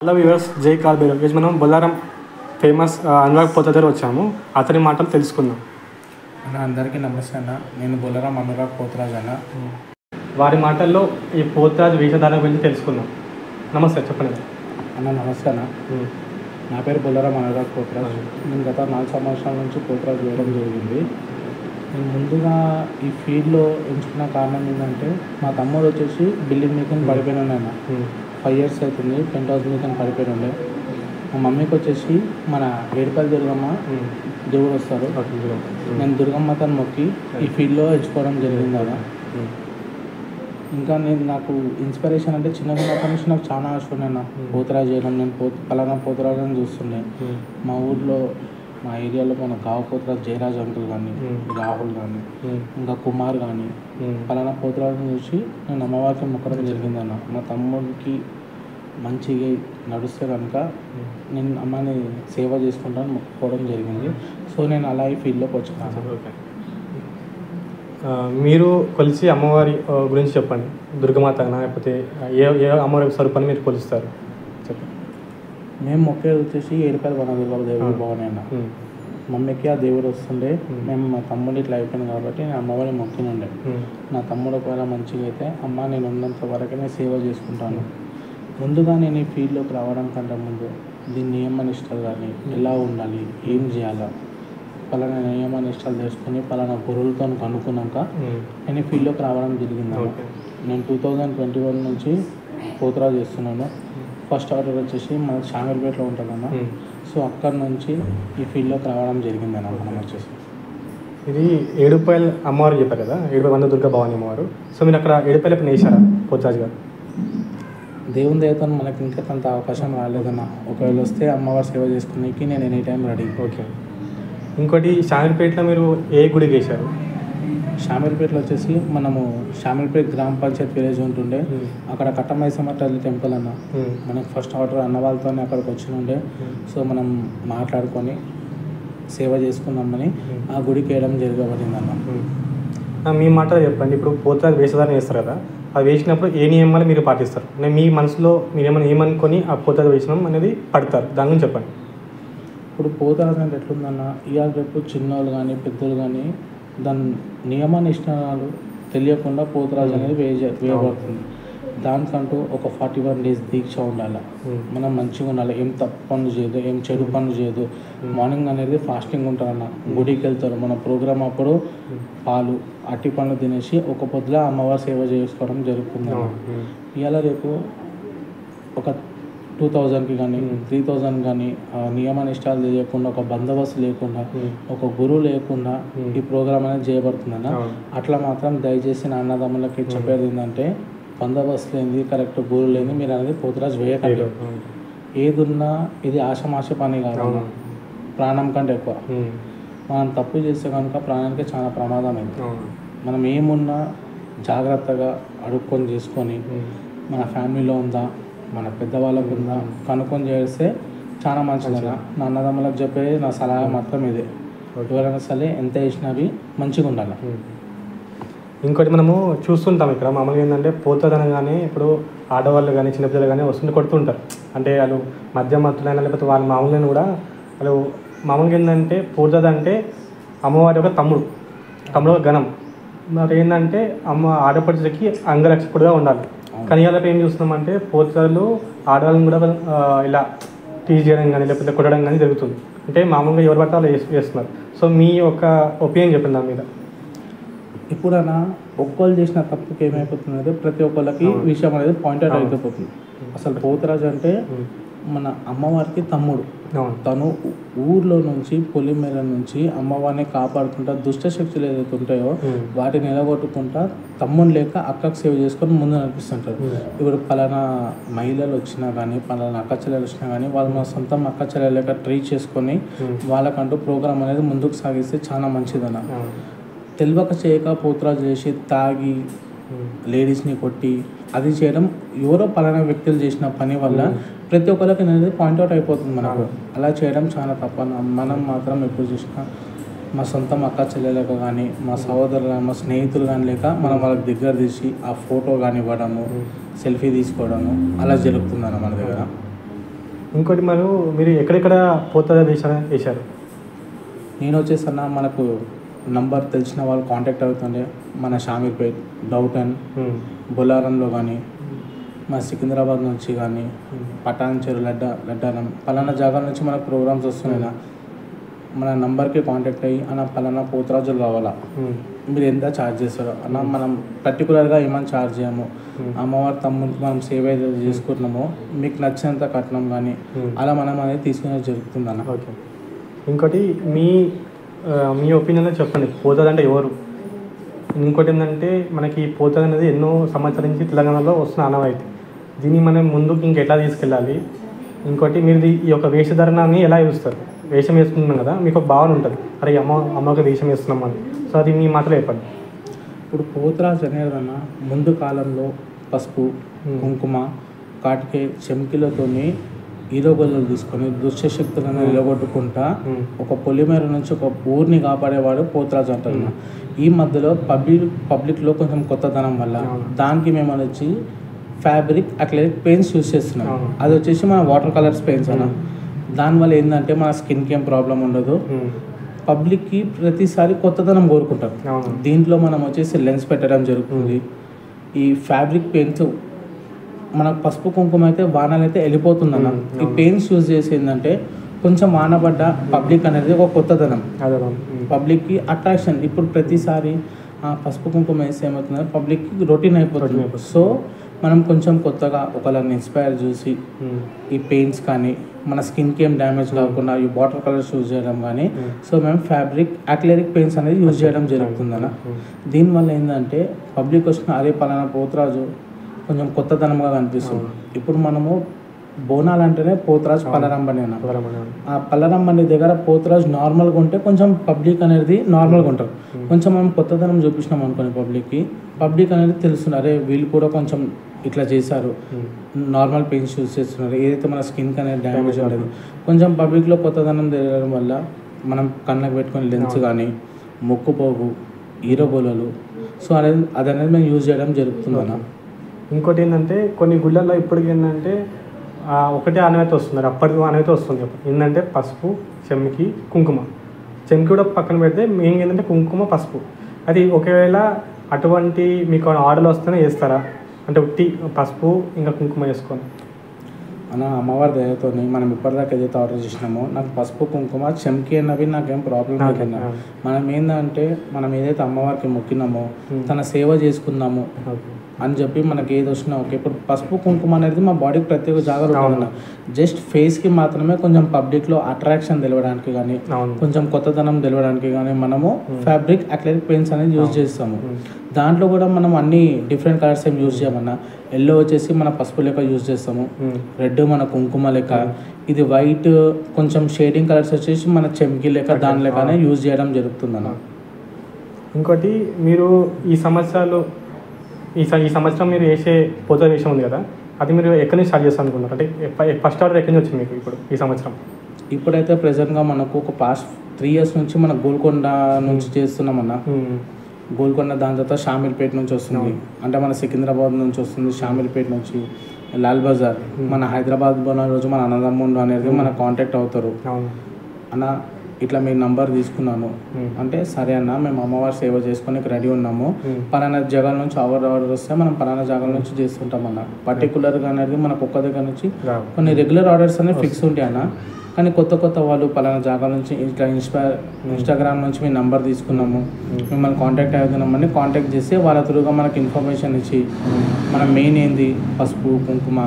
Hello viewers జై కార్బేర్ ఈరోజు మనం బొల్లారం ఫేమస్ ఆ, అనురాగ్ పోత దగ్గర వచ్చాము అతని మాటలు తెలుసుకుందాం అన్న అందరికీ నమస్తే అన్న నేను బొల్లరాం అనురాగ్ పోతురాజ్ అన్న వారి మాటల్లో ఈ పోతరాజు వేషధారణ గురించి తెలుసుకుందాం నమస్తే చెప్పండి అన్న నమస్తే అన్న నా పేరు బొల్లరాం అనురాగ్ పోతురాజ్ నేను గత నాలుగు సంవత్సరాల నుంచి పోతురాజ్ వేయడం జరిగింది నేను ముందుగా ఈ ఫీల్డ్లో ఎంచుకున్న కారణం ఏంటంటే మా తమ్ముడు వచ్చేసి బిల్డింగ్ మీద పడిపోయిన అన్న ఫైవ్ ఇయర్స్ అవుతుంది పెంట్ హౌస్ మీద పడిపోయి ఉండే మా మమ్మీకి వచ్చేసి మన ఏడుపల్లి దుర్గమ్మ దేవుడు వస్తారు నేను దుర్గమ్మ తను మొక్కి ఈ ఫీల్డ్లో ఎంచుకోవడం జరిగింది అలా ఇంకా నేను నాకు ఇన్స్పిరేషన్ అంటే చిన్నగా ఉన్నప్పటి నుంచి నాకు చాలా ఆశ ఉండే అన్న పోతురాజు చేయడం నేను పో పలానా పోతురాజు అని చూస్తుండే మా ఊర్లో మా ఏరియాలో మన గావ పోతురాజు జయరాజ్ అంకుల్ కానీ రాహుల్ కానీ ఇంకా కుమార్ కానీ పలానా పోతురాజుని చూసి నేను అమ్మవారికి మొక్కడం జరిగిందన్న మా తమ్ముడికి మంచిగా నడుస్తే కనుక నేను అమ్మని సేవ చేసుకుంటాను మొక్కుకోవడం జరిగింది సో నేను అలా ఈ ఫీల్డ్లోకి వచ్చాను ఆ, మీరు కొలిసి అమ్మవారి ఆ, గురించి చెప్పండి దుర్గమాతనా లేకపోతే ఏ ఏ అమ్మవారి స్వరూపాన్ని మీరు కొలుస్తారు చెప్పండి మేము మొక్కేది వచ్చేసి ఏడుపల్లి వనదుర్గ దేవుడు భవన్ అన్న ఉమ్. మమ్మీకి ఆ దేవుడు వస్తుండే Hmm. మేము మా తమ్ముడు ఇట్లా అయిపోయింది కాబట్టి నేను అమ్మవారిని మొక్కినుండే ఉమ్. నా తమ్ముడు ఒకవేళ మంచిగా అయితే అమ్మ నేను ఉన్నంత వరకనే సేవ చేసుకుంటాను ముందుగా నేను ఈ ఫీల్డ్లోకి రావడం కంటే ముందు దీని నియమ నిష్టలు కానీ ఎలా ఉండాలి ఏం చేయాలా పలానా నియమ నిష్టలు తెలుసుకొని పలానా గురువులతో కనుక్కున్నాక ఉమ్. నేను ఈ ఫీల్డ్లోకి రావడం జరిగింది ఓకే నేను టూ థౌజండ్ ట్వంటీ వన్ నుంచి పోతురా చేస్తున్నాను ఫస్ట్ ఆర్డర్ వచ్చేసి మన షామీర్పేటలో ఉంటుందన్న ఉమ్. సో అక్కడ నుంచి ఈ ఫీల్డ్లోకి రావడం జరిగిందన్న మనం వచ్చేసి ఇది ఏడుపాయల అమ్మవారు చెప్పారు కదా ఏడుపాయల వంద దుర్గా భవాని అమ్మవారు సో మీరు అక్కడ ఏడుపాయల పని వేశారా పోతరాజు గారు దేవుని దయతో మనకి ఇంకా అంత అవకాశం రాలేదన్న ఒకవేళ వస్తే అమ్మవారి సేవ చేసుకునేకి నేను ఎనీ టైం రెడీ ఓకే ఇంకోటి షామీర్పేటలో మీరు ఏ గుడికి వేశారు షామీర్పేటలో వచ్చేసి మనము షామీర్పేట గ్రామ పంచాయత్ విలేజ్ ఉంటుండే ఉమ్. అక్కడ కట్టమైసమ్మ తల్లి టెంపుల్ అన్న ఉమ్. మనకి ఫస్ట్ ఆర్డర్ అన్న వాళ్ళతోనే అక్కడికి వచ్చి ఉండే సో మనం మాట్లాడుకొని సేవ చేసుకుందామని ఆ గుడికి వేయడం జరగబడింది అన్న ఉమ్. ఆ, మీ మాట చెప్పండి ఇప్పుడు పోతరాజు వేషధారణ వేస్తారు కదా అది వేసినప్పుడు ఏ నియమాలు మీరు పాటిస్తారు నేను మీ మనసులో మీరు ఏమైనా ఏమనుకొని ఆ పోతరాజు వేషణం అనేది పడతారు దాని గురించి చెప్పండి ఇప్పుడు పోతారు అంటే ఎట్లుందన్న ఇవాళ రేపు చిన్నోళ్ళు కానీ పెద్దోళ్ళు కానీ దాని నియమ నిష్ఠానాలు తెలియకుండా పోతరాజు అనేది వేయ వేయబడుతుంది దానికంటూ ఒక ఫార్టీ వన్ డేస్ దీక్ష ఉండాలి ఉమ్. మనం మంచిగా ఉండాలి ఏం తప్పు పనులు చేయదు ఏం చెడు పనులు చేయదు మార్నింగ్ అనేది ఫాస్టింగ్ ఉంటారన్న గుడికి వెళ్తారు మన ప్రోగ్రామ్ అప్పుడు పాలు అట్టి పండ్లు తినేసి ఒక పొద్దుల అమ్మవారి సేవ చేసుకోవడం జరుగుతుంది అన్న. ఉమ్. ఇవాళ రేపు ఒక టూ థౌజండ్కి కానీ Hmm. త్రీ థౌజండ్ కానీ ఆ నియమ నిష్టాలు తెలియకుండా ఒక బందోబస్తు లేకుండా Hmm. ఒక గురువు లేకుండా Hmm. ఈ ప్రోగ్రామ్ అనేది చేయబడుతుందన్న అవును. అట్లా మాత్రం దయచేసి నా అన్నదమ్ములకి చెప్పేది ఏంటంటే బందోబస్తు లేనిది కరెక్ట్ గురువు లేనిది మీరు అనేది పోతురాజు వేయకండి ఉమ్. ఏది ఉన్నా ఇది ఆశమాష పని కాదు అవును. ప్రాణం కంటే ఎక్కువ ఉమ్. మనం తప్పు చేస్తే కనుక ప్రాణానికి చాలా ప్రమాదం అయింది అవును. మనం ఏమున్నా జాగ్రత్తగా అడుక్కొని చేసుకొని ఉమ్. మన ఫ్యామిలీలో ఉందా మన పెద్దవాళ్ళకు ఉందా కనుక్కొని చేస్తే చాలా మంచిది అన్న నా అన్నదమ్ములకు చెప్పేది నా సలహా మాత్రం ఇదే ఎవరైనా సరే ఎంత వేసినవి మంచిగా ఉండాలి ఉమ్. ఇంకోటి మనము చూస్తుంటాం ఇక్కడ మామూలుగా ఏంటంటే పోతుందనగానే ఇప్పుడు ఆడవాళ్ళు కానీ చిన్నపిల్లలు కానీ వస్తుంటే కొడుతుంటారు అంటే వాళ్ళు మధ్య మత్తులైనా లేకపోతే వాళ్ళ మామూలుగా కూడా వాళ్ళు మామూలుగా ఏంటంటే పోతుంది అంటే అమ్మవారి యొక్క తమ్ముడు తమ్ముడు యొక్క గణం మరి ఏంటంటే అమ్మ ఆడపడుచులకి అంగరక్షకుడుగా ఉండాలి కానీ ఇలా ఏం చూస్తున్నామంటే పోతాలు ఆడవాళ్ళని కూడా ఆ, ఇలా టీజ్ చేయడం కానీ లేకపోతే కొట్టడం కానీ జరుగుతుంది అంటే మామూలుగా ఎవరు పడితే వాళ్ళు వేస్- వేస్తున్నారు సో మీ యొక్క ఒపీనియన్ చెప్పండి దాని మీద ఇప్పుడైనా ఒక్కళ్ళు చేసిన తప్పుకి ఏమైపోతుంది అంటే ప్రతి ఒక్కళ్ళకి అవును. విషయం అనేది పాయింట్ అవుట్ అవును. అయిపోతుంది అసలు పోతరాజు అంటే ఉమ్. మన అమ్మవారికి తమ్ముడు అవును తను ఊర్లో నుంచి పొలిమేర నుంచి అమ్మవారిని కాపాడుకుంటా దుష్ట శక్తులు ఏదైతే ఉంటాయో ఉమ్. వాటిని నిలగొట్టుకుంటా తమ్ముని లేక అక్కకు సేవ చేసుకొని ముందు నడిపిస్తుంటారు ఉమ్. ఇప్పుడు పలానా మహిళలు వచ్చినా కానీ పలానా అక్క చెల్లెలు వచ్చినా కానీ వాళ్ళు మా సొంతం అక్క చెల్లెలు లేక ట్రీట్ చేసుకొని ఉమ్. వాళ్ళకంటూ ప్రోగ్రామ్ అనేది ముందుకు సాగిస్తే చాలా మంచిదన్న అవును. తెలియక చేయక పోతురాజు చేసి తాగి ఉమ్. లేడీస్ని కొట్టి అది చేయడం ఎవరో పలానా వ్యక్తులు చేసిన పని వల్ల ప్రతి ఒక్కరికి అనేది పాయింట్అవుట్ అయిపోతుంది మనకు అలా చేయడం చాలా తప్ప మనం మాత్రం ఎప్పుడు చూసినా మా సొంతం అక్క చెల్లెలకు కానీ మా సహోదరులు మా స్నేహితులు కానీ లేక మనం వాళ్ళకి దగ్గర తీసి ఆ ఫోటో కానీ ఇవ్వడము సెల్ఫీ తీసుకోవడము అలా జరుగుతుందన్న మన దగ్గర ఇంకోటి మరి మీరు ఎక్కడెక్కడ పోతుందా వేసారా వేశారు నేను వచ్చేసి అన్న మనకు నంబర్ తెలిసిన వాళ్ళు కాంటాక్ట్ అవుతుండే మన షామీర్పేట్ డౌటన్ ఉమ్. బొల్లారంలో కానీ మన సికింద్రాబాద్ నుంచి కానీ పటాన్ చెరు లడ్డ లడ్డారం పలానా జాగాల నుంచి మనకు ప్రోగ్రామ్స్ వస్తున్నాయి నా. మన నంబర్కి కాంటాక్ట్ అయ్యి అన్న పలానా పోతరాజులు కావాలా ఉమ్. మీరు ఎంత ఛార్జ్ చేస్తారు అన్న మనం పర్టికులర్గా ఏమైనా ఛార్జ్ చేయము Hmm. అమ్మవారి తమ్ముడికి మనం సేవ ఏదైతే చేసుకుంటున్నామో మీకు నచ్చినంత కట్నం కానీ Hmm. అలా మనం అనేది తీసుకునేది జరుగుతుంది అన్న ఓకే ఇంకోటి మీ ఆ, మీ ఒపీనియన్లో చెప్పండి పోతుంది అంటే ఎవరు ఇంకోటి ఏంటంటే మనకి పోతుంది అనేది ఎన్నో సంవత్సరాల నుంచి తెలంగాణలో వస్తున్న ఆనవాయితీ దీన్ని మనం ముందుకు ఇంకెట్లా తీసుకెళ్ళాలి ఇంకోటి మీరు ఈ- ఈ యొక్క వేషధారణని ఎలా చూస్తారు వేషం వేసుకుంటున్నాం కదా మీకు ఒక భావన ఉంటుంది అరే ఈ అమ్మ అమ్మకి వేషం వేస్తున్నాం అని సో అది మీ మాటలో చెప్పండి ఇప్పుడు పోతరాజు అనేది అన్న ముందు కాలంలో పసుపు Hmm. కుంకుమ కాటికే చెంకిలతోని ఈరోగొల్లలు తీసుకొని దుష్టశక్తులను నిలగొట్టుకుంటా Hmm. ఒక పొలిమేర నుంచి ఒక ఊరిని కాపాడేవాడు పోతరాజు అంటారు అన్న. ఈ మధ్యలో పబ్లిక్ పబ్లిక్లో కొంచెం కొత్తదనం వల్ల అవును. దానికి మేము వచ్చి ఫ్యాబ్రిక్ అక్లెరిక్ పెయింట్స్ యూస్ చేస్తున్నాం అవును. అది వచ్చేసి మన వాటర్ కలర్స్ పెయింట్స్ అన్న దానివల్ల ఏంటంటే మన స్కిన్కి ఏం ప్రాబ్లం ఉండదు ఉమ్. పబ్లిక్కి ప్రతిసారి కొత్తదనం కోరుకుంటారు అవును దీంట్లో మనం వచ్చేసి లెన్స్ పెట్టడం జరుగుతుంది ఈ ఫ్యాబ్రిక్ పెయింట్స్ మనకు పసుపు కుంకుమ అయితే వానలు అయితే వెళ్ళిపోతుందన్న మ్మ్, ఈ అవును. పెయింట్స్ యూజ్ చేసి ఏంటంటే కొంచెం వాన పడ్డ పబ్లిక్ అనేది ఒక కొత్తదనం అదే అవును. ఉమ్. పబ్లిక్కి అట్రాక్షన్ ఇప్పుడు ప్రతిసారి ఆ పసుపు కుంకుమ వేస్తే ఏమవుతుందంటే పబ్లిక్కి రొటీన్ అయిపోతుంది Routine అయిపోతుంది. సో మనం కొంచెం కొత్తగా ఒకళ్ళని ఇన్స్పైర్ చూసి ఉమ్. ఈ పెయింట్స్ కానీ మన స్కిన్కి ఏం డ్యామేజ్ కాకుండా ఈ వాటర్ కలర్స్ యూజ్ చేయడం కానీ Hmm. సో మేము ఫ్యాబ్రిక్ అక్లెరిక్ పెయింట్స్ అనేది యూజ్ చేయడం జరుగుతుందన్న ఉమ్. దీనివల్ల ఏంటంటే పబ్లిక్ వచ్చిన అరే పలానా పోతరాజు కొంచెం కొత్తదనంగా కనిపిస్తుంది ఇప్పుడు మనము బోనాలు అంటేనే పోతరాజు అవును. పలరంబని అన్న అదే అవును. ఆ పల్లరంబండి దగ్గర పోతరాజు నార్మల్గా ఉంటే కొంచెం పబ్లిక్ అనేది నార్మల్గా ఉంటారు కొంచెం మనం కొత్తదనం చూపించినాం అనుకోని పబ్లిక్కి పబ్లిక్ అనేది తెలుస్తుంది అరే వీళ్ళు కూడా కొంచెం ఇట్లా చేశారు ఉమ్. నార్మల్ పెయింట్స్ యూస్ చేస్తున్నారు ఏదైతే మన స్కిన్కి అనేది డ్యామేజ్ Damage ఉండదు కొంచెం పబ్లిక్లో కొత్తదనం తెలియడం వల్ల మనం కళ్ళకు పెట్టుకుని లెన్స్ అవును. కానీ ముక్కు పోగు హీరో బోలలు సో అనేది అది అనేది మేము యూజ్ చేయడం జరుగుతుంది అన్న ఇంకోటి ఏంటంటే కొన్ని గుళ్ళల్లో ఇప్పటికి ఏంటంటే ఆ, ఒకటే ఆనవాయితీ వస్తున్నారు అప్పటికి ఆనవాయితీ వస్తుంది ఏంటంటే పసుపు చెమ్కి కుంకుమ చెమ్కి కూడా పక్కన పెడితే మెయిన్ ఏంటంటే కుంకుమ పసుపు అది ఒకవేళ అటువంటి మీకు ఆర్డర్లు వస్తేనే వేస్తారా అంటే ఉట్టి పసుపు ఇంకా కుంకుమ వేసుకొని అన్న అమ్మవారి దయతో మనం ఇప్పటిదాకా ఏదైతే ఆర్డర్ చేసినామో నాకు పసుపు కుంకుమ చెంకి అన్నవి నాకేం ప్రాబ్లం ఓకే. లేదన్న ఆ. మనం ఏంటంటే మనం ఏదైతే అమ్మవారికి మొక్కినామో Hmm. తన సేవ చేసుకుందాము ఓకే అని చెప్పి మనకి ఏది వచ్చినా ఓకే ఇప్పుడు పసుపు కుంకుమ అనేది మా బాడీకి ప్రత్యేక జాగ్రత్త ఉంటుందన్న జస్ట్ ఫేస్కి మాత్రమే కొంచెం పబ్లిక్లో అట్రాక్షన్ తెలియడానికి కానీ అవును కొంచెం కొత్తదనం తెలియడానికి కానీ మనము ఫ్యాబ్రిక్ అక్లెరిక్ పెయింట్స్ అనేది యూజ్ చేస్తాము ఉమ్. దాంట్లో కూడా మనం అన్ని డిఫరెంట్ కలర్స్ ఏం యూజ్ చేయమన్నా ఎల్లో వచ్చేసి మన పసుపు లెక్క యూజ్ చేస్తాము ఉమ్. రెడ్ మన కుంకుమ లెక్క ఇది వైట్ కొంచెం షేడింగ్ కలర్స్ వచ్చేసి మన చెంకి లెక్క దాని లెక్కనే యూజ్ చేయడం జరుగుతుంది అన్న ఇంకోటి మీరు ఈ సంవత్సరాలు ఈ స- ఈ సంవత్సరం మీరు వేసే పోత విషయం ఉంది కదా అది మీరు ఎక్కడి నుంచి స్టార్ట్ చేస్తాను అనుకున్నారు అంటే ఫస్ట్ ఆర్డర్ ఎక్కడి నుంచి వచ్చింది మీకు ఇప్పుడు ఈ సంవత్సరం ఇప్పుడైతే ప్రెసెంట్గా మనకు ఒక పాస్ట్ త్రీ ఇయర్స్ నుంచి మన గోల్కొండ నుంచి చేస్తున్నామన్న ఉమ్. గోల్కొండ దాని తర్వాత షామీర్పేట నుంచి వస్తుంది అవును. అంటే మన సికింద్రాబాద్ నుంచి వస్తుంది షామీర్పేట నుంచి లాల్ బజార్ మన హైదరాబాద్ పోయిన రోజు మన అన్నదమ్ముండు అనేది మన కాంటాక్ట్ అవుతారు అవును అన్న ఇట్లా మీ నంబర్ తీసుకున్నాను ఉమ్. అంటే సరే అన్న మేము అమ్మవారి సేవ చేసుకొని రెడీ ఉన్నాము ఉమ్. పలానా జగాల నుంచి ఆర్డర్ ఆర్డర్ వస్తే మనం పలానా జగాల నుంచి చేస్తుంటాం అన్న పర్టికులర్గా అనేది మనకు ఒక్క దగ్గర నుంచి రావు కొన్ని రెగ్యులర్ ఆర్డర్స్ అనేవి ఫిక్స్ ఉంటాయి అన్న కానీ కొత్త కొత్త వాళ్ళు పలానా జాగా నుంచి ఇట్లా ఇన్స్టా ఇన్స్టాగ్రామ్ నుంచి మీ నంబర్ తీసుకున్నాము మిమ్మల్ని కాంటాక్ట్ అవుతున్నామని కాంటాక్ట్ చేసి వాళ్ళ త్రూగా మనకి ఇన్ఫర్మేషన్ ఇచ్చి మన మెయిన్ ఏంది పసుపు కుంకుమ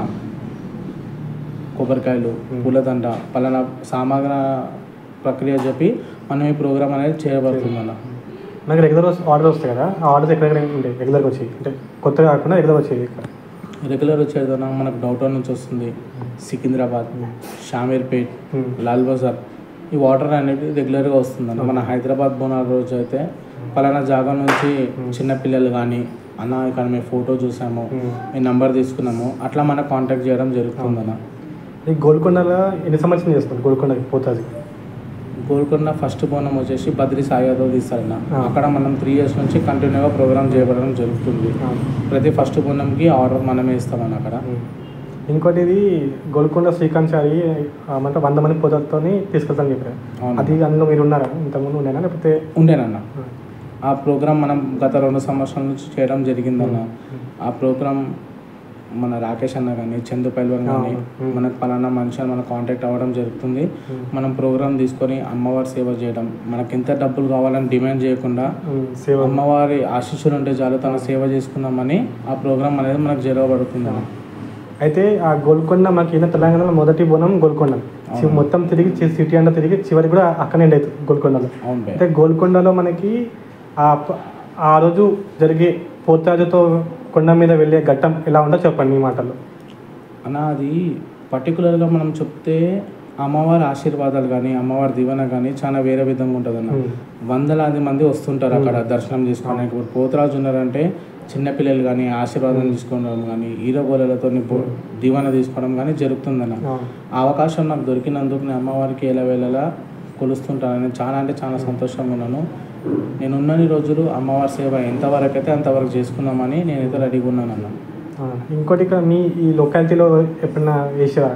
కొబ్బరికాయలు పూలదండ పలానా సామాగ్ర ప్రక్రియ చెప్పి మనం ఈ ప్రోగ్రామ్ అనేది చేయబడుతుంది అన్న నాకు రెగ్యులర్ ఆర్డర్ వస్తాయి కదా ఆ ఆర్డర్స్ ఎక్కడెక్కడ ఉంటాయి రెగ్యులర్గా వచ్చాయి అంటే కొత్తగా కాకుండా రెగ్యులర్ వచ్చాయి ఇక్కడ రెగ్యులర్ వచ్చేదన్నా మనకు డౌటౌన్ నుంచి వస్తుంది సికింద్రాబాద్ షామీర్పేట్ ఉమ్. లాల్ బజార్ ఈ వాటర్ అనేది రెగ్యులర్గా వస్తుందన్న మన హైదరాబాద్ బోనాల రోజు అయితే పలానా జాగా నుంచి చిన్న పిల్లలు కానీ అన్న ఇక్కడ మేము ఫోటో చూసాము ఉమ్. మీ నంబర్ తీసుకున్నాము అట్లా మనకు కాంటాక్ట్ చేయడం జరుగుతుందన్న ఈ గోల్కొండలో ఎన్ని సంవత్సరం చేస్తుంది గోల్కొండకి పోతుంది గోల్కొండ ఫస్ట్ బోనం వచ్చేసి బద్రి సాయాదవ్ తీస్తారన్న ఆ. అక్కడ మనం త్రీ ఇయర్స్ నుంచి కంటిన్యూగా ప్రోగ్రామ్ చేయబడడం జరుగుతుంది ప్రతి ఫస్ట్ బోనంకి ఆర్డర్ మనమే ఇస్తామన్న అక్కడ ఇంకోటి ఇది గోల్కొండ శ్రీకాంత్ చారి అంటే వంద మంది పోతలతో తీసుకెళ్తాను చెప్పారు అవును. అది అందులో మీరు ఉన్నారా ఇంతకుముందు ఉండేనా లేకపోతే ఉండేనన్న ఆ ప్రోగ్రామ్ మనం గత రెండు సంవత్సరాల నుంచి చేయడం జరిగిందన్న ఆ ప్రోగ్రామ్ మన రాకేష్ అన్న కానీ చందు పైల్వన్ కానీ అవును. Hmm. మనకు పలానా మనిషి అని మన కాంటాక్ట్ అవ్వడం జరుగుతుంది Hmm. మనం ప్రోగ్రామ్ తీసుకొని అమ్మవారి సేవ చేయడం మనకి ఎంత డబ్బులు కావాలని డిమాండ్ చేయకుండా ఉమ్, సేవ అమ్మవారి ఆశీస్సులు ఉంటే చాలు తన సేవ చేసుకుందామని ఆ ప్రోగ్రామ్ అనేది మనకు జరగబడుతుంది అన్న అయితే ఆ గోల్కొండ మాకు ఈయన తెలంగాణలో మొదటి బోనం గోల్కొండ చి- అవును. మొత్తం తిరిగి చి- సిటీ అంతా తిరిగి చివరికి కూడా అక్కడే ఎండ్ అవుతుంది గోల్కొండలో అవును బే. అయితే గోల్కొండలో మనకి ఆ ప- ఆ రోజు జరిగే పోతాజుతో కొండ మీద వెళ్ళే ఘట్టం ఎలా ఉందో చెప్పండి మీ మాటల్లో అన్న అది పర్టికులర్గా మనం చెప్తే అమ్మవారి ఆశీర్వాదాలు కానీ అమ్మవారి దీవెన కానీ చాలా వేరే విధంగా ఉంటుంది అన్న ఉమ్. వందలాది మంది వస్తుంటారు అక్కడ దర్శనం చేసుకోవడానికి ఇప్పుడు పోతరాజు ఉన్నారంటే చిన్నపిల్లలు కానీ ఆశీర్వాదం తీసుకోవడం కానీ ఈరగోలతో దీవెన తీసుకోవడం కానీ జరుగుతుందన్న అవును. ఆ అవకాశం నాకు దొరికినందుకు నేను అమ్మవారికి ఎలా వేళలా కొలుస్తుంటాను నేను చాలా అంటే చాలా సంతోషంగా ఉన్నాను నేను ఉన్నన్ని రోజులు అమ్మవారి సేవ ఎంతవరకు అయితే అంతవరకు చేసుకుందామని నేనైతే రెడీగా ఉన్నాను అన్న ఆ, ఇంకోటి ఇక్కడ మీ ఈ లొకాలిటీలో ఎప్పుడైనా వేసారా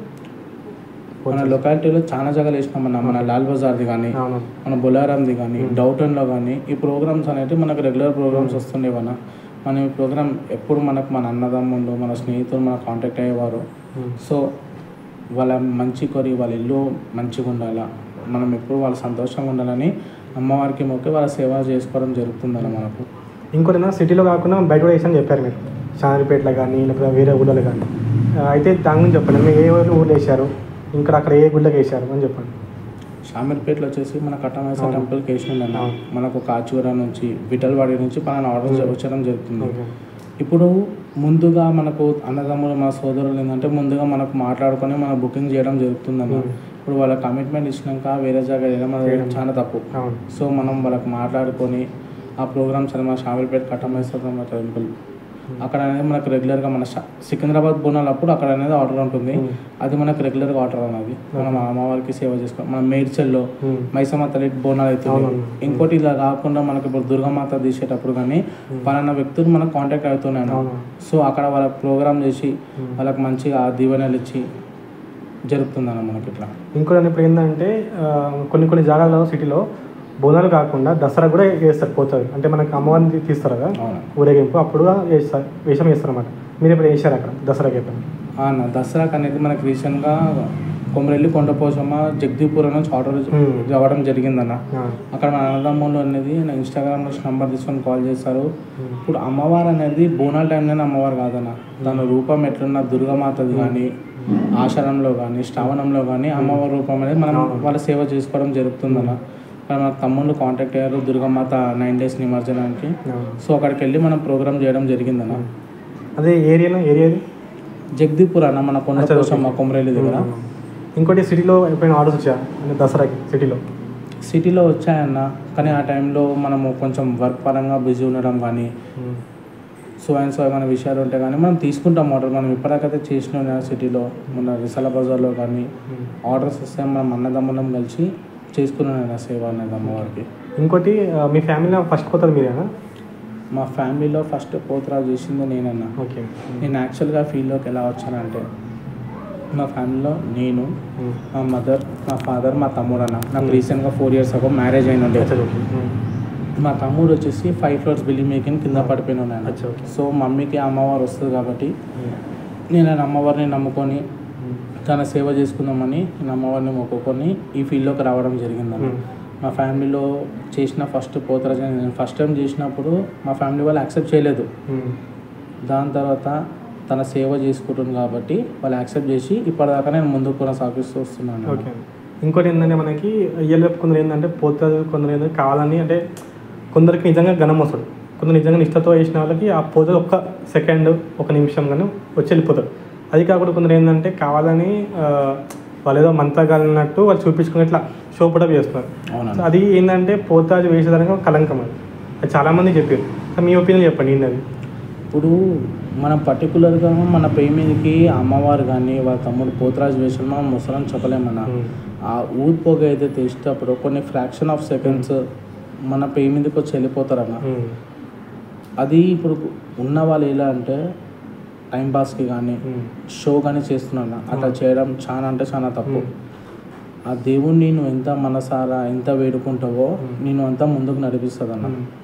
మన లొకాలిటీలో చాలా జగలు వేసినామన్న మన లాల్ బజార్ది కానీ అవును మన బొలారంది కానీ డౌటన్లో కానీ ఈ ప్రోగ్రామ్స్ అనేవి మనకు రెగ్యులర్ ప్రోగ్రామ్స్ వస్తుండేవన్న మనం ఈ ప్రోగ్రామ్ ఎప్పుడు మనకు మన అన్నదమ్ముళ్ళు మన స్నేహితులు మన కాంటాక్ట్ అయ్యేవారు ఉమ్. సో వాళ్ళ మంచి కోరి వాళ్ళ ఇల్లు మంచిగా ఉండాలా మనం ఎప్పుడు వాళ్ళ సంతోషంగా ఉండాలని అమ్మవారికి మొక్కి వాళ్ళ సేవ చేసుకోవడం జరుగుతుందన్న మనకు ఇంకోటి నా సిటీలో కాకుండా బయట కూడా వేసాను చెప్పారు మీరు చాంద్రిపేటలో కానీ లేకపోతే వేరే ఊళ్ళలో కానీ ఆ, అయితే దాని గురించి చెప్పండి మీరు ఏ ఊళ్ళో ఊళ్ళో వేసారు ఇంకా అక్కడ ఏ గుళ్ళకి వేసారు అని చెప్పండి షామీర్పేటలో వచ్చేసి మన కట్టమైస అవును. టెంపుల్కి వేసినాం అవును. మనకు కాచూర నుంచి విఠల్వాడి నుంచి మన ఆర్డర్ ఉమ్. వచ్చడం జరుగుతుంది ఓకే ఇప్పుడు ముందుగా మనకు అన్నదమ్ములు మా సోదరులు ఏంటంటే ముందుగా మనకు మాట్లాడుకొని మనం బుకింగ్ చేయడం జరుగుతుందన్న ఉమ్. ఇప్పుడు వాళ్ళ కమిట్మెంట్ ఇచ్చినాక వేరే జాగా వేయడం అనేది చేయడం. చాలా తప్పు అవును సో మనం వాళ్ళకి మాట్లాడుకొని ఆ ప్రోగ్రామ్స్ అని మన షామిల్పేట కట్టమేశ్వరమ్మ టెంపుల్ అక్కడ అనేది మనకు రెగ్యులర్గా మన షా- సికింద్రాబాద్ బోనాలు అప్పుడు అక్కడ అనేది ఆర్డర్ ఉంటుంది ఉమ్. అది మనకు రెగ్యులర్గా ఆర్డర్ అనేది మనం అమ్మవారికి సేవ చేసుకోవాలి మన మేడ్చల్లో ఉమ్. మైసమ్మ తల్లి బోనాలు అవుతుంది అవునవును. ఇంకోటి ఇలా కాకుండా మనకి ఇప్పుడు దుర్గామాత తీసేటప్పుడు కానీ పలానా వ్యక్తులు మనకు కాంటాక్ట్ అవుతున్నాను అవును సో అక్కడ వాళ్ళ ప్రోగ్రామ్ చేసి ఉమ్. వాళ్ళకి మంచిగా ఆ దీవెనలు ఇచ్చి జరుగుతుందన్న మనకి ఇట్లా ఇంకోటి ఇప్పుడు ఏంటంటే ఆ, కొన్ని కొన్ని జాగాల్లో సిటీలో బోనాలు కాకుండా దసరా కూడా వేస్తారు పోతుంది అంటే మనకి అమ్మవారిని తీస్తారు కదా అవును ఊరేగింపు అప్పుడు వేస్తారు వేషం వేస్తారు అనమాట మీరు ఇప్పుడు వేసారు అక్కడ దసరాకి ఎప్పుడు ఆ అన్న దసరాకి అనేది మనకి రీసెంట్గా కొమరెల్లి కొండపోచమ్మ జగదీపురం నుంచి ఆర్డర్ Hmm. రావడం జరిగిందన్న ఆ, అక్కడ మన అన్నదమ్ములు అనేది నా ఇన్స్టాగ్రామ్ నుంచి నంబర్ తీసుకొని కాల్ చేస్తారు ఉమ్. ఇప్పుడు అమ్మవారు అనేది బోనాల టైంలోనే అమ్మవారు కాదన్న దాని రూపం ఎట్లున్న దుర్గామాతది కానీ ఆషాఢంలో కానీ శ్రావణంలో కానీ అమ్మవారి రూపం అనేది మనం అవును. వాళ్ళ సేవ చేసుకోవడం జరుగుతుందన్న కానీ మన తమ్ముళ్ళు కాంటాక్ట్ అయ్యారు దుర్గామాత నైన్ డేస్ నిమజ్జనానికి ఆ. సో అక్కడికి వెళ్ళి మనం ప్రోగ్రామ్ చేయడం జరిగిందన్న అదే ఏరియాలో ఏరియాది జగదీపూర్ అన్న మన కొండ అచ్చా, కోసం ఓకే. కొమరేలి దగ్గర ఉమ్. ఇంకోటి సిటీలో ఎప్పుడైనా ఆర్డర్స్ వచ్చా అంటే దసరాకి సిటీలో సిటీలో వచ్చాయన్న కానీ ఆ టైంలో మనము కొంచెం వర్క్ పరంగా బిజీ ఉండడం కానీ ఉమ్. సో అండ్ సో ఏమైనా విషయాలు ఉంటే కానీ మనం తీసుకుంటాం ఆర్డర్ మనం ఇప్పటికైతే చేసిన సిటీలో మన విశాల బజార్లో కానీ ఉమ్. ఆర్డర్స్ వస్తే మనం అన్నదమ్ములం కలిసి చేసుకున్నాను సేవ అనేది అమ్మవారికి ఇంకోటి ఆ, మీ ఫ్యామిలీలో ఫస్ట్ పోతుంది మీరేనా మా ఫ్యామిలీలో ఫస్ట్ పోతురాజు చేసింది నేనన్నా ఓకే నేను యాక్చువల్గా ఫీల్డ్లోకి ఎలా వచ్చానంటే మా ఫ్యామిలీలో నేను ఉమ్. మా మదర్ మా ఫాదర్ మా తమ్ముడు అన్న నాకు Hmm. రీసెంట్గా ఫోర్ ఇయర్స్ అగో మ్యారేజ్ అయిన ఉండే అచ్చా ఓకే ఉమ్. మా తమ్ముడు వచ్చేసి ఫైవ్ ఫ్లోర్స్ బిల్డింగ్ మేకింగ్ కింద పడిపోయిన ఉన్నాను అచ్చా ఓకే సో మమ్మీకి అమ్మవారు వస్తుంది కాబట్టి ఉమ్. నేను ఆయన అమ్మవారిని నమ్ముకొని ఉమ్. తన సేవ చేసుకుందామని నేను అమ్మవారిని మొక్కుకొని ఈ ఫీల్డ్లోకి రావడం జరిగిందన్న ఉమ్. మా ఫ్యామిలీలో చేసిన ఫస్ట్ పోతరాజు నేను ఫస్ట్ టైం చేసినప్పుడు మా ఫ్యామిలీ వాళ్ళు యాక్సెప్ట్ చేయలేదు ఉమ్. దాని తర్వాత తన సేవ చేసుకుంటుంది కాబట్టి వాళ్ళు యాక్సెప్ట్ చేసి ఇప్పటిదాకా నేను ముందుకు కొనసాగిస్తూ వస్తున్నాను ఓకే ఇంకోటి ఏంటంటే మనకి ఇయ్యలు కొందరు ఏంటంటే పోతుంది కొందరు ఏంటంటే కావాలని అంటే కొందరికి నిజంగా ఘనం వస్తుంది కొందరు నిజంగా నిష్ఠతో వేసిన వాళ్ళకి ఆ పోత ఒక్క సెకండ్ ఒక నిమిషం కానీ వచ్చి వెళ్ళిపోతారు అది కాకుండా కొందరు ఏంటంటే కావాలని ఆ, వాళ్ళు ఏదో మంత్రగాలినట్టు వాళ్ళు చూపించుకుని ఇట్లా షో పుటప్ చేస్తున్నారు అవునా సో అది ఏంటంటే పోతాజు వేసేదానికి కలంకం అది అది చాలామంది చెప్పారు సో మీ ఒపీనియన్ చెప్పండి ఏంటి అది ఇప్పుడు మనం పర్టికులర్గా మన పే మీదకి అమ్మవారు కానీ వాళ్ళ తమ్ముడు పోతరాజు వేసిన మనం ముసలని చెప్పలేమన్నా ఉమ్. ఆ ఊదిపోగ అయితే తెచ్చేటప్పుడు కొన్ని ఫ్రాక్షన్ ఆఫ్ సెకండ్స్ మన పే మీదకి వచ్చి వెళ్ళిపోతారన్న ఉమ్. అది ఇప్పుడు ఉన్న వాళ్ళు ఎలా అంటే టైం పాస్కి కానీ ఉమ్. షో కానీ చేస్తున్నాను అట్లా ఆ. చేయడం చాలా అంటే చాలా తప్పు ఉమ్. ఆ దేవుణ్ణి నువ్వు ఎంత మనసారా ఎంత వేడుకుంటావో ఉమ్. నేను అంతా ముందుకు నడిపిస్తుంది అన్న ఉమ్.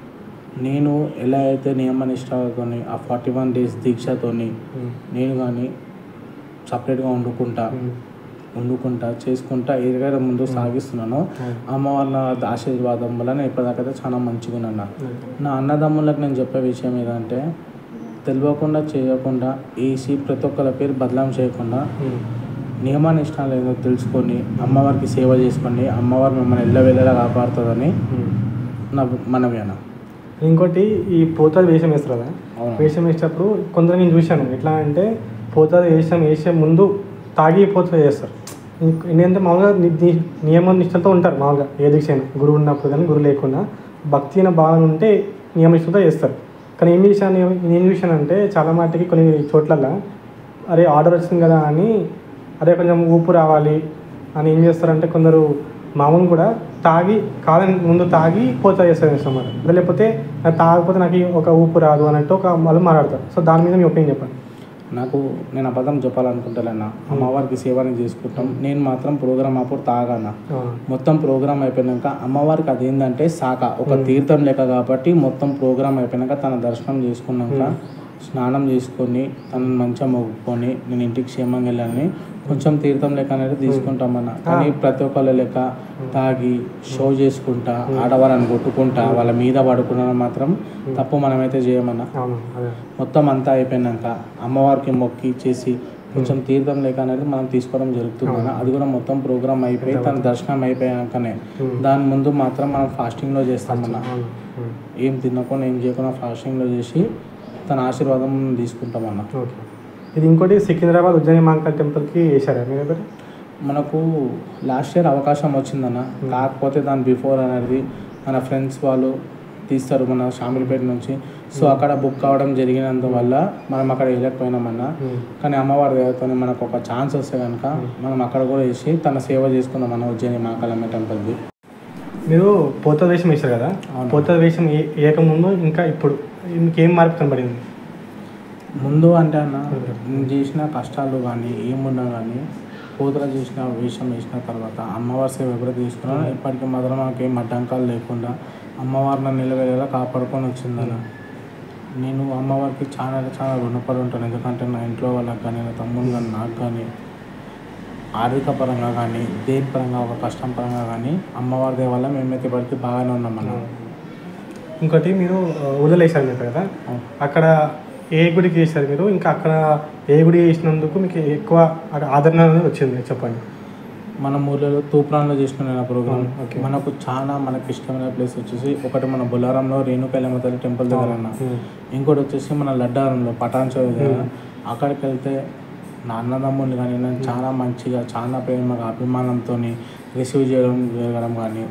నేను ఎలా అయితే నియమ నిష్ఠతోని ఆ ఫార్టీ వన్ డేస్ దీక్షతోని ఉమ్. నేను కానీ సపరేట్గా వండుకుంటా ఉమ్. వండుకుంటా చేసుకుంటా ఏదైనా ముందు సాగిస్తున్నానో ఉమ్. అమ్మ వాళ్ళ ఆశీర్వాదం వల్ల నేను ఇప్పటిదాకైతే చాలా మంచిగా ఉన్నాను ఓకే. నా అన్నదమ్ములకు నేను చెప్పే విషయం ఏదంటే తెలియకుండా చేయకుండా వేసి ప్రతి ఒక్కరి పేరు బదలాం చేయకుండా ఉమ్. నియమానిష్టాలు ఏదో తెలుసుకొని అమ్మవారికి సేవ చేసుకోండి అమ్మవారు మిమ్మల్ని ఎల్లవెల్లలా కాపాడుతుందని ఉమ్. నా మనవి అన్న ఇంకోటి ఈ పోతాది వేషం వేస్తారు కదా అవును. వేషం వేసేటప్పుడు కొందరు నేను చూశాను ఎట్లా అంటే పోతాది వేషం వేసే ముందు తాగి పోతుంది చేస్తారు ఇంక- ఏంటంటే మామూలుగా ని- ని- నియమ నిష్టలతో ఉంటారు మామూలుగా ఏ దీక్ష అయినా గురువు ఉన్నప్పుడు కానీ గురువు లేకుండా భక్తి అయిన భావన ఉంటే నియమ నిష్టలతో చేస్తారు కానీ ఏం చేశాను నేను ఏం చూశానంటే చాలా మటుకి కొన్ని చోట్లల్లో అరే ఆర్డర్ వచ్చింది కదా అని అరే కొంచెం ఊపు రావాలి అని ఏం చేస్తారంటే కొందరు మామూలు కూడా తాగి కాదని ముందు తాగి పోతా చేస్తారు అన్నమాట అదే లేకపోతే నాకు తాగకపోతే నాకు ఈ ఒక ఊపు రాదు అన్నట్టు ఒక వాళ్ళు మాట్లాడతారు సో దాని మీద మీ ఒపీనియన్ చెప్పండి నాకు నేను అబద్ధం చెప్పాలనుకుంటానన్న అమ్మవారికి సేవని చేసుకుంటాం నేను మాత్రం ప్రోగ్రామ్ అప్పుడు తాగాన ఆ, మొత్తం ప్రోగ్రామ్ అయిపోయినాక అమ్మవారికి అదేంటంటే శాఖ ఒక తీర్థం లెక్క కాబట్టి మొత్తం ప్రోగ్రామ్ అయిపోయినాక తన దర్శనం చేసుకున్నాక స్నానం చేసుకొని తనని మంచిగా మొక్కుకొని నేను ఇంటికి క్షేమంగా వెళ్ళాలని కొంచెం తీర్థం లెక్క అనేది తీసుకుంటామన్న కానీ ప్రతి ఒక్కళ్ళ లెక్క తాగి షో చేసుకుంటా ఆడవాళ్ళని కొట్టుకుంటా వాళ్ళ మీద పడుకున్నా మాత్రం తప్పు మనమైతే చేయమన్నా అవును అదే మొత్తం అంతా అయిపోయినాక అమ్మవారికి మొక్కి చేసి కొంచెం తీర్థం లేక అనేది మనం తీసుకోవడం జరుగుతుంది అన్న. అది కూడా మొత్తం ప్రోగ్రామ్ అయిపోయి తన దర్శనం అయిపోయాకనే ఉమ్. దాని ముందు మాత్రం మనం ఫాస్టింగ్లో చేస్తామన్న అవును ఉమ్. ఏం తినకుండా ఏం చేయకుండా ఫాస్టింగ్లో చేసి తన ఆశీర్వాదం తీసుకుంటామన్న ఓకే ఇది ఇంకోటి సికింద్రాబాద్ ఉజ్జయిని మాంకల్ టెంపుల్కి వేశారా మీ దగ్గర మనకు లాస్ట్ ఇయర్ అవకాశం వచ్చిందన్న కాకపోతే దాని బిఫోర్ అనేది మన ఫ్రెండ్స్ వాళ్ళు తీస్తారు మన షామిల్పేట నుంచి సో అక్కడ బుక్ కావడం జరిగినందువల్ల మనం అక్కడ వెళ్ళకపోయినామన్నా ఉమ్. కానీ అమ్మవారి దయతో మనకు ఒక ఛాన్స్ వస్తే కనుక మనం అక్కడ కూడా వేసి తన సేవ చేసుకుందాం మన ఉజ్జయిని మహాకాళమ్మ టెంపుల్ది మీరు పోత వేషం వేశారు కదా అవును. పోత వేషం ఏ- వేయకముందు ఇంకా ఇప్పుడు ఇంకేం మార్పు కనబడింది ముందు అంటే అన్న నేను చేసిన కష్టాలు కానీ ఏమున్నా కానీ కూతుర చేసిన వేషం వేసిన తర్వాత అమ్మవారి సేవ ఎప్పుడు తీసుకున్నా ఇప్పటికీ మాత్రం మాకేం అడ్డంకాలు లేకుండా అమ్మవారు నన్ను నిలవేళలా కాపాడుకొని వచ్చిందన్న నేను అమ్మవారికి చాలా అంటే చాలా రుణపడి ఉంటాను ఎందుకంటే నా ఇంట్లో వాళ్ళకి కానీ నా తమ్ముడు కానీ నాకు కానీ ఆర్థిక పరంగా కానీ దేని పరంగా ఒక కష్టం పరంగా కానీ అమ్మవారి దయ వల్ల మేమైతే ఇప్పటికీ బాగానే ఉన్నామన్న ఇంకోటి మీరు ఆ, ఊళ్ళో వేశారు చెప్పారు కదా అవును. అక్కడ ఏ గుడికి చేశారు మీరు ఇంకా అక్కడ ఏ గుడి చేసినందుకు మీకు ఎక్కువ అక్కడ ఆదరణ అనేది వచ్చింది చెప్పండి మన ఊర్లలో తూప్రాన్లో చేసిన నేను ప్రోగ్రామ్ అవును, ఓకే. మనకు చాలా మనకి ఇష్టమైన ప్లేస్ వచ్చేసి ఒకటి మన బొల్లారంలో రేణుకైలమ్మ తల్లి టెంపుల్ దగ్గర అన్న ఉమ్. ఇంకోటి వచ్చేసి మన లడ్డారంలో పటాన్ చౌక్ దగ్గర ఉమ్. అక్కడికి వెళ్తే నా అన్నదమ్ములు కానీ నన్ను చాలా మంచిగా చాలా ప్రేమగా అభిమానంతో రిసీవ్ చేయడం జరగడం కానీ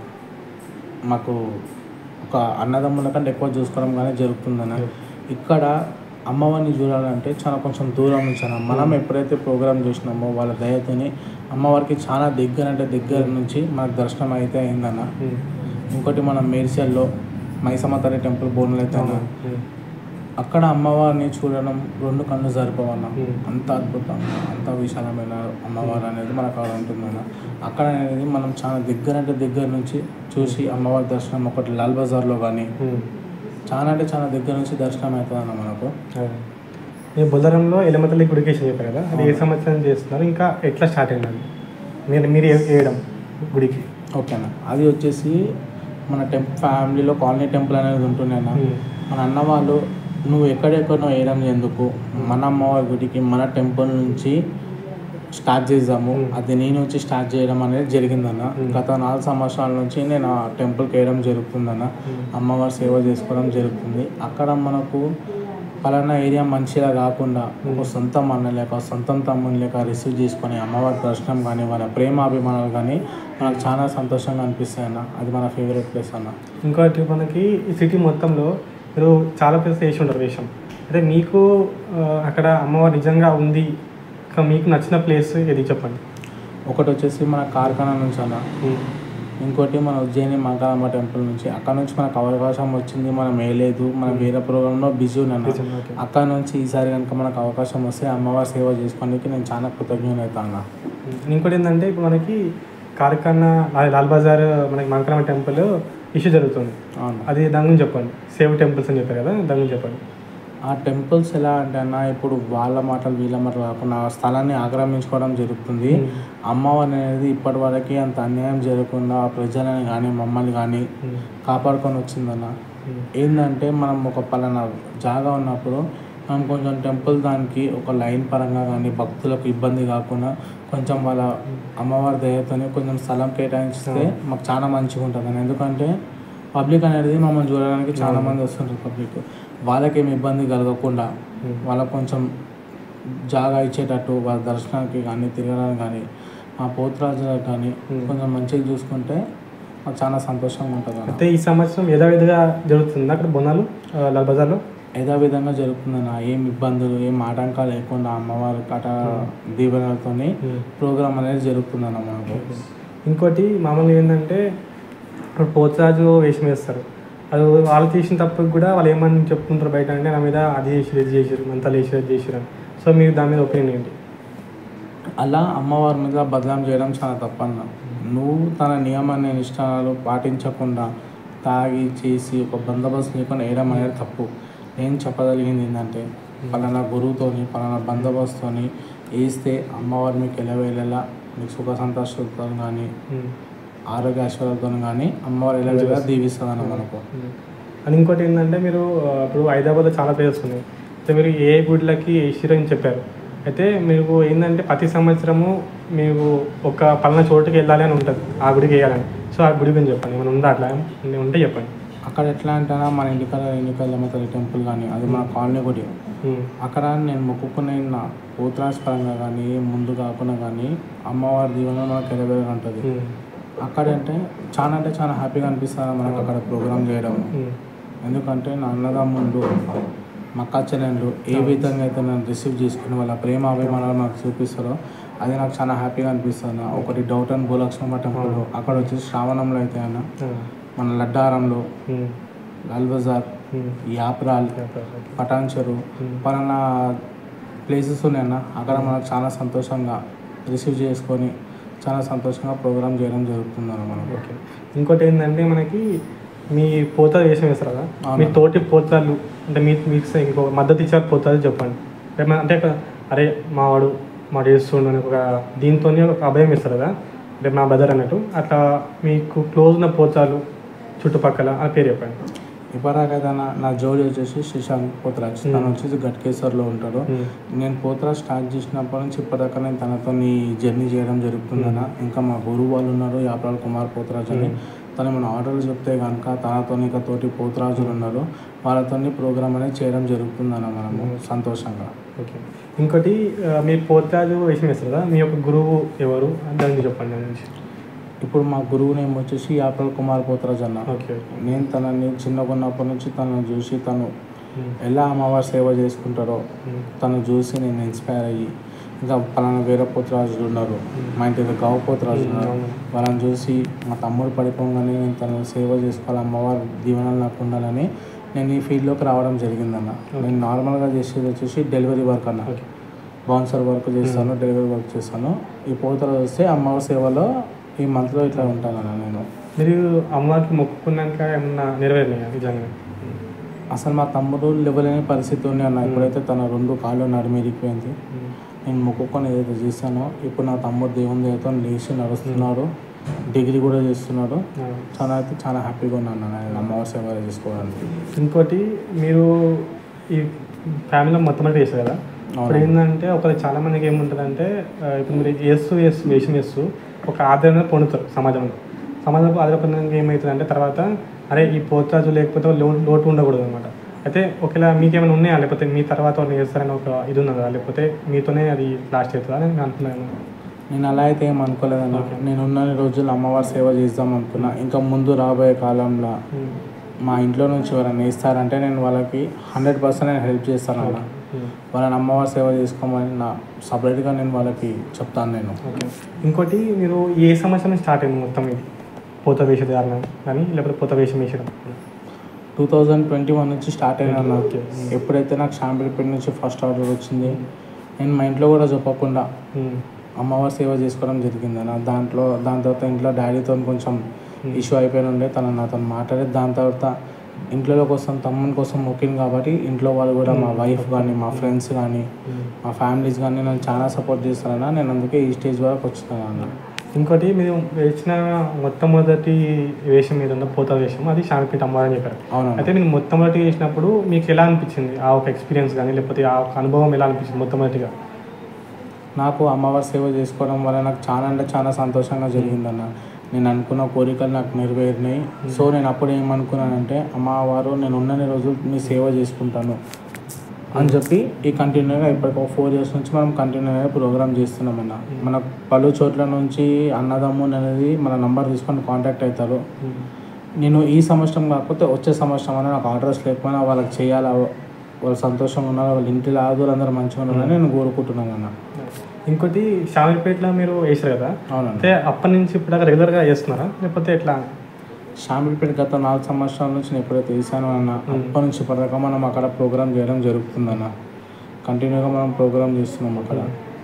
మాకు ఒక అన్నదమ్ముల కంటే ఎక్కువ చూసుకోవడం కానీ జరుగుతుందన్న ఇక్కడ అమ్మవారిని చూడాలంటే చాలా కొంచెం దూరం నుంచి అన్న మనం ఎప్పుడైతే ప్రోగ్రామ్ చూసినామో వాళ్ళ దయతోని అమ్మవారికి చాలా దగ్గర అంటే దగ్గర నుంచి మనకు దర్శనం అయితే అయిందన్న ఉమ్. ఇంకోటి మనం మేడ్చల్లో మైసమ్మ తల్లి టెంపుల్ బోర్డులు అయితే అన్న ఉమ్. అక్కడ అమ్మవారిని చూడడం రెండు కళ్ళు సరిపోవన్న Hmm. అంత అద్భుతంగా అంత విశాలమైన అమ్మవారు అనేది మనకు అక్కడ ఉంటుందన్న అక్కడ అనేది మనం చాలా దగ్గర అంటే దగ్గర నుంచి చూసి అమ్మవారి దర్శనం ఒకటి లాల్ బజార్లో కానీ ఉమ్. చాలా అంటే చాలా దగ్గర నుంచి దర్శనం అవుతుందన్న మనకు అదే. మీ బుల్లరంలో ఎలమతల్లి గుడికి వేసి చెప్పారు కదా అది ఏ సంవత్సరం చేస్తున్నారు ఇంకా ఎట్లా స్టార్ట్ అయింది అది మీరు మీరు ఏ- వేయడం గుడికి ఓకేనా అది వచ్చేసి మన టెంపుల్ ఫ్యామిలీలో కాలనీ టెంపుల్ అనేది ఉంటుందన్న ఉమ్. మన అన్న వాళ్ళు నువ్వు ఎక్కడెక్కడో వేయడం ఎందుకు మన అమ్మవారి గుడికి మన టెంపుల్ నుంచి స్టార్ట్ చేద్దాము Hmm. అది నేను వచ్చి స్టార్ట్ చేయడం అనేది జరిగిందన్న Hmm. గత నాలుగు సంవత్సరాల నుంచి నేను ఆ టెంపుల్కి వేయడం జరుగుతుందన్న Hmm. అమ్మవారి సేవ చేసుకోవడం జరుగుతుంది అక్కడ మనకు పలానా ఏరియా మంచిగా కాకుండా ఒక సొంత అన్న లేక సొంతం తమ్ముని లేక రిసీవ్ చేసుకొని అమ్మవారి దర్శనం కానీ వాళ్ళ ప్రేమ అభిమానాలు కానీ మనకు చాలా సంతోషంగా అనిపిస్తాయి అన్న అది మన ఫేవరెట్ ప్లేస్ అన్న ఇంకోటి మనకి ఈ సిటీ మొత్తంలో మీరు చాలా ప్లేస్ వేసి ఉంటారు వేషం అంటే మీకు ఆ, అక్కడ అమ్మవారు నిజంగా ఉంది ఇంకా మీకు నచ్చిన ప్లేస్ ఇది చెప్పండి ఒకటి వచ్చేసి మన కార్ఖానా నుంచి అన్న ఇంకోటి మన ఉజ్జయిని మంకాలమ్మ టెంపుల్ నుంచి అక్కడ నుంచి మనకు అవకాశం వచ్చింది మనం వేయలేదు మనం వేరే ప్రోగ్రాంలో బిజీ ఉన్నాను నిజం, ఓకే. అక్కడ నుంచి ఈసారి కనుక మనకు అవకాశం వస్తే అమ్మవారి సేవ చేసుకోవడానికి నేను చాలా కృతజ్ఞత అవుతాను ఇంకోటి ఏంటంటే ఇప్పుడు మనకి కార్ఖానా లాల్- లాల్ బజార్ మనకి మంకరమ్మ టెంపుల్ ఇష్యూ జరుగుతుంది అవును అది దాని గురించి చెప్పండి సేవ్ టెంపుల్స్ అని చెప్పారు కదా దాని గురించి చెప్పండి ఆ టెంపుల్స్ ఎలా అంటే అన్న ఇప్పుడు వాళ్ళ మాటలు వీళ్ళ మాటలు కాకుండా ఆ స్థలాన్ని ఆక్రమించుకోవడం జరుగుతుంది మ్మ్. అమ్మవారి అనేది ఇప్పటి వరకు అంత అన్యాయం జరగకుండా ఆ ప్రజలని కానీ మమ్మల్ని కానీ మ్మ్. కాపాడుకొని వచ్చిందన్న మ్మ్. ఏంటంటే మనం ఒక పలానా జాగా ఉన్నప్పుడు మనం కొంచెం టెంపుల్ దానికి ఒక లైన్ పరంగా కానీ భక్తులకు ఇబ్బంది కాకుండా కొంచెం వాళ్ళ అమ్మవారి దయతోని కొంచెం స్థలం కేటాయిస్తే మాకు చాలా మంచిగా ఉంటుంది ఎందుకంటే పబ్లిక్ అనేది మమ్మల్ని చూడడానికి చాలా మంది వస్తుంటారు పబ్లిక్ వాళ్ళకి ఏమి ఇబ్బంది కలగకుండా మ్మ్. వాళ్ళకు కొంచెం జాగా ఇచ్చేటట్టు వాళ్ళ దర్శనానికి కానీ తిరగడానికి కానీ ఆ పోతురాజులకు కానీ మ్మ్. కొంచెం మంచిగా చూసుకుంటే మాకు చాలా సంతోషంగా ఉంటుంది అన్న. అయితే ఈ సంవత్సరం యథావిధిగా జరుగుతుంది అక్కడ బొనాలు ఆ, లాల్ బజార్లో యథావిధంగా జరుగుతుందన్న ఏం ఇబ్బందులు ఏం ఆటంకాలు లేకుండా అమ్మవారి కట దీవెనలతోని మ్మ్. ప్రోగ్రామ్ అనేది జరుగుతుందన్న మనకు ఇంకోటి మామూలుగా ఏంటంటే ఇప్పుడు పోతురాజు వేషం వేస్తారు అది వాళ్ళు చేసిన తప్పుకి కూడా వాళ్ళు ఏమని చెప్పుకుంటారు బయట అంటే నా మీద అది చేసి ఇది చేసారు అంతా చేసారు ఇది చేసారు అని సో మీరు దాని మీద ఒపీనియన్ ఏంటి అలా అమ్మవారి మీద బదనాం చేయడం చాలా తప్పన్న నువ్వు తన నియమాన్ని నిష్ఠానాలు పాటించకుండా తాగి చేసి ఒక బందోబస్తు లేకుండా వేయడం అనేది తప్పు నేను చెప్పగలిగింది ఏంటంటే పలానా గురువుతోని పలానా బందోబస్తుతోని వేస్తే అమ్మవారి మీకు ఎలవేళలా మీకు సుఖ సంతోషాలతో కానీ మ్మ్. ఆరోగ్య ఐశ్వర్యాలతో కానీ అమ్మవారు ఎలవేళలా దీవిస్తుంది అన్న మనకు అని ఇంకోటి ఏంటంటే మీరు ఆ, ఇప్పుడు హైదరాబాద్లో చాలా ప్లేసెస్ ఉన్నాయి అయితే మీరు ఏ గుడిలకి వేసిరో అని చెప్పారు అయితే మీకు ఏంటంటే ప్రతి సంవత్సరము మీకు ఒక పలానా చోటుకి వెళ్ళాలి అని ఉంటుంది ఆ గుడికి వేయాలని సో ఆ గుడి గురించి చెప్పండి ఏమైనా ఉందా అట్లా ఏమైనా ఉంటే చెప్పండి అక్కడ ఎట్లా అంటారా మన ఇంటికాడ ఎన్నికల తల్లి టెంపుల్ కానీ అది మన కాలనీ గుడి మ్మ్. అక్కడ నేను మొక్కుకునే నా పోత్రాస్ పరంగా కానీ ముందు కాకుండా కానీ అమ్మవారి దీవెన మనకు ఎలవేళ ఉంటుంది మ్మ్. అక్కడ అంటే చాలా అంటే చాలా హ్యాపీగా అనిపిస్తుంది మనకు అక్కడ ప్రోగ్రామ్ చేయడం మ్మ్. ఎందుకంటే నా అన్నదమ్ముళ్ళు మక్కా చెల్లెళ్ళు ఏ విధంగా అయితే నన్ను రిసీవ్ చేసుకుని వాళ్ళ ప్రేమ అభిమానాలు నాకు చూపిస్తారో అది నాకు చాలా హ్యాపీగా అనిపిస్తుంది ఒకటి డౌట్ అండ్ భూలక్ష్మమ్మ టెంపుల్ అక్కడ వచ్చేసి శ్రావణంలో అయితే అన్న ఆ. మన లడ్డారంలో మ్మ్. లాల్ బజార్ మ్మ్. యాప్రాల్ పటాన్ చెరువు మ్మ్. పలానా ప్లేసెస్ ఉన్నాయన్న అక్కడ మనకు చాలా సంతోషంగా రిసీవ్ చేసుకొని చాలా సంతోషంగా ప్రోగ్రామ్ చేయడం జరుగుతుందన్న మనకు ఓకే ఇంకోటి ఏంటంటే మనకి మీ పోతాలు వేషం వేస్తారు కదా అవునా. మీ తోటి పోతాలు అంటే మీ మీకు ఇంకో మద్దతు ఇచ్చారు పోతాలు చెప్పండి ఏమన్నా అంటే ఒక, అరే మావాడు మాడు చేస్తుండు అని ఒక దీంతో ఒక అభయం ఇస్తారు కదా అంటే మా బ్రదర్ అన్నట్టు అట్లా మీకు క్లోజ్ ఉన్న పోతాలు చుట్టుపక్కల ఆ పేరు చెప్పండి ఇప్పటిదాకా నా నా జోడి వచ్చేసి శ్రీశాంత్ పోతరాజ్ మ్మ్. తను వచ్చేసి గట్కేశ్వర్లో ఉంటాడు మ్మ్. నేను పోతరాజ్ స్టార్ట్ చేసినప్పటి నుంచి ఇప్పటిదాకా నేను తనతో జర్నీ చేయడం జరుగుతుందన్న ఇంకా మా గురువు వాళ్ళు ఉన్నారు యాప్రాల్ కుమార్ పోతరాజ్ అని తను మన ఆర్డర్లు చెప్తే కనుక తనతో ఇంకా తోటి పోతరాజులు ఉన్నారు వాళ్ళతో ప్రోగ్రామ్ అనేది చేయడం జరుగుతుందన్న మనము సంతోషంగా ఓకే ఇంకోటి ఆ, మీరు పోతాలు వేషం వేస్తారు కదా మీ యొక్క గురువు ఎవరు అని దాని గురించి చెప్పండి దాని గురించి ఇప్పుడు మా గురువు నేమ్ వచ్చేసి యాప్రాల్ కుమార్ పోతరాజ్ అన్న ఓకే నేను తనని చిన్నగా ఉన్నప్పటి నుంచి తనను చూసి తను మ్మ్. ఎలా అమ్మవారి సేవ చేసుకుంటారో మ్మ్. తను చూసి నేను ఇన్స్పైర్ అయ్యి ఇంకా పలానా వేరే పోతురాజులు ఉన్నారు మా ఇంటి దగ్గర గావు పోతురాజులు ఉన్నారు అవును. వాళ్ళని చూసి మా తమ్ముడు పడిపోగానే నేను తను సేవ చేసుకోవాలి అమ్మవారి దీవెనలు నాకు ఉండాలని నేను ఈ ఫీల్డ్లోకి రావడం జరిగిందన్న నేను నార్మల్గా చేసేది వచ్చేసి డెలివరీ వర్క్ అన్న ఓకే బౌన్సర్ వర్క్ చేస్తాను డెలివరీ వర్క్ చేస్తాను ఈ పోతరాజు వస్తే అమ్మవారి సేవలో ఈ మంత్లో ఇట్లా ఉంటానన్న నేను మీరు అమ్మవారికి మొక్కుకున్నాక ఏమన్నా నెరవేరినాయా నిజంగా అసలు మా తమ్ముడు లేవలేని పరిస్థితి ఉంది అన్న ఇప్పుడైతే తన రెండు కాళ్ళు నడిమిరిగిపోయింది నేను మొక్కుకొని ఏదైతే చేశానో ఇప్పుడు నా తమ్ముడు దేవుని దయతో లేచి నడుస్తున్నాడు డిగ్రీ కూడా చేస్తున్నాడు ఆ. చాలా అయితే చాలా హ్యాపీగా ఉన్నాను నేను అమ్మవారి సేవ చేసుకోవడానికి ఇంకోటి మీరు ఈ ఫ్యామిలీలో మొత్తం అంటే చేస్తారు కదా ఇప్పుడు ఏంటంటే ఒక చాలా మందికి ఏముంటుందంటే ఆ, ఇప్పుడు మీరు చేస్తూ చేస్తూ వేషం చేస్తూ ఒక ఆదరణ పొందుతారు సమాజంలో సమాజంలో ఆదరణ పొందడానికి ఏమవుతుందంటే తర్వాత అరే ఈ పోతాజు లేకపోతే లో లోటు ఉండకూడదు అనమాట అయితే ఒకవేళ మీకేమైనా ఉన్నాయా లేకపోతే మీ తర్వాత వాళ్ళు చేస్తారని ఒక ఇది ఉన్నదా కదా లేకపోతే మీతోనే అది లాస్ట్ అవుతుందా అని నేను అనుకున్నాను నేను అలా అయితే ఏం అనుకోలేదన్న నేను ఉన్న రోజులు అమ్మవారి సేవ చేద్దాం అనుకున్నా ఇంకా ముందు రాబోయే కాలంలో ఉమ్. మా ఇంట్లో నుంచి ఎవరైనా ఇస్తారంటే నేను వాళ్ళకి హండ్రెడ్ పర్సెంట్ నేను హెల్ప్ చేస్తాను అన్న ఉమ్. వాళ్ళని అమ్మవారి సేవ చేసుకోమని నా సపరేట్గా నేను వాళ్ళకి చెప్తాను నేను ఓకే ఇంకోటి మీరు ఏ సంవత్సరం స్టార్ట్ అయింది మొత్తం ఇది పూత వేషధారణ కానీ లేకపోతే పూత వేషం వేసడం టూ థౌజండ్ ట్వంటీ వన్ నుంచి స్టార్ట్ అయినా ఓకే. ఎప్పుడైతే నాకు షాంపిల్పేట నుంచి ఫస్ట్ ఆర్డర్ వచ్చింది నేను మా ఇంట్లో కూడా చెప్పకుండా ఉమ్. అమ్మవారి సేవ చేసుకోవడం జరిగింది అన్న దాంట్లో దాని తర్వాత ఇంట్లో డాడీతో కొంచెం ఇష్యూ అయిపోయిన ఉండే తను నాతో మాట్లాడి దాని తర్వాత ఇంట్లో కోసం తమ్ముని కోసం మొక్కింది కాబట్టి ఇంట్లో వాళ్ళు కూడా మా వైఫ్ కానీ మా ఫ్రెండ్స్ కానీ ఉమ్. మా ఫ్యామిలీస్ కానీ నన్ను చాలా సపోర్ట్ చేస్తారన్న నేను అందుకే ఈ స్టేజ్ వరకు వచ్చినాను అన్న ఇంకోటి మీరు వేసిన మొట్టమొదటి వేషం మీద ఉన్న పూత వేషం అది శాంతిపీఠ అమ్మవారు అని చెప్పారు అవునన్న అయితే మీకు మొట్టమొదటి వేసినప్పుడు మీకు ఎలా అనిపించింది ఆ ఒక ఎక్స్పీరియన్స్ కానీ లేకపోతే ఆ ఒక అనుభవం ఎలా అనిపించింది మొట్టమొదటిగా నాకు అమ్మవారి సేవ చేసుకోవడం వల్ల నాకు చాలా అంటే చాలా సంతోషంగా జరిగిందన్న నేను అనుకున్న కోరికలు నాకు నెరవేరినాయి సో నేను అప్పుడు ఏమనుకున్నానంటే అమ్మవారు నేను ఉన్నన్ని రోజులు మీ సేవ చేసుకుంటాను అని చెప్పి ఈ కంటిన్యూగా ఇప్పటికి ఒక ఫోర్ ఇయర్స్ నుంచి మనం కంటిన్యూగా ప్రోగ్రామ్ చేస్తున్నామన్న మన పలు చోట్ల నుంచి అన్నదమ్ము అనేది మన నంబర్ తీసుకొని కాంటాక్ట్ అవుతారు నేను ఈ సంవత్సరం కాకపోతే వచ్చే సంవత్సరం అయినా నాకు ఆర్డర్స్ లేకపోయినా వాళ్ళకి చేయాలా వాళ్ళు సంతోషంగా ఉన్నారు వాళ్ళ ఇంటి ఆదులు అందరూ మంచిగా ఉన్నారని నేను కోరుకుంటున్నాను అన్న ఇంకోటి షామీర్పేటలో మీరు వేసారు కదా అవునండి అయితే అప్పటి నుంచి ఇప్పుడు రెగ్యులర్గా చేస్తున్నారా లేకపోతే ఎట్లా షామిల్పేట గత నాలుగు సంవత్సరాల నుంచి నేను ఎప్పుడైతే వేసానో అన్న అప్పటి నుంచి ఇప్పటిదాకా మనం అక్కడ ప్రోగ్రామ్ చేయడం జరుగుతుందన్న కంటిన్యూగా మనం ప్రోగ్రామ్ చేస్తున్నాం అక్కడ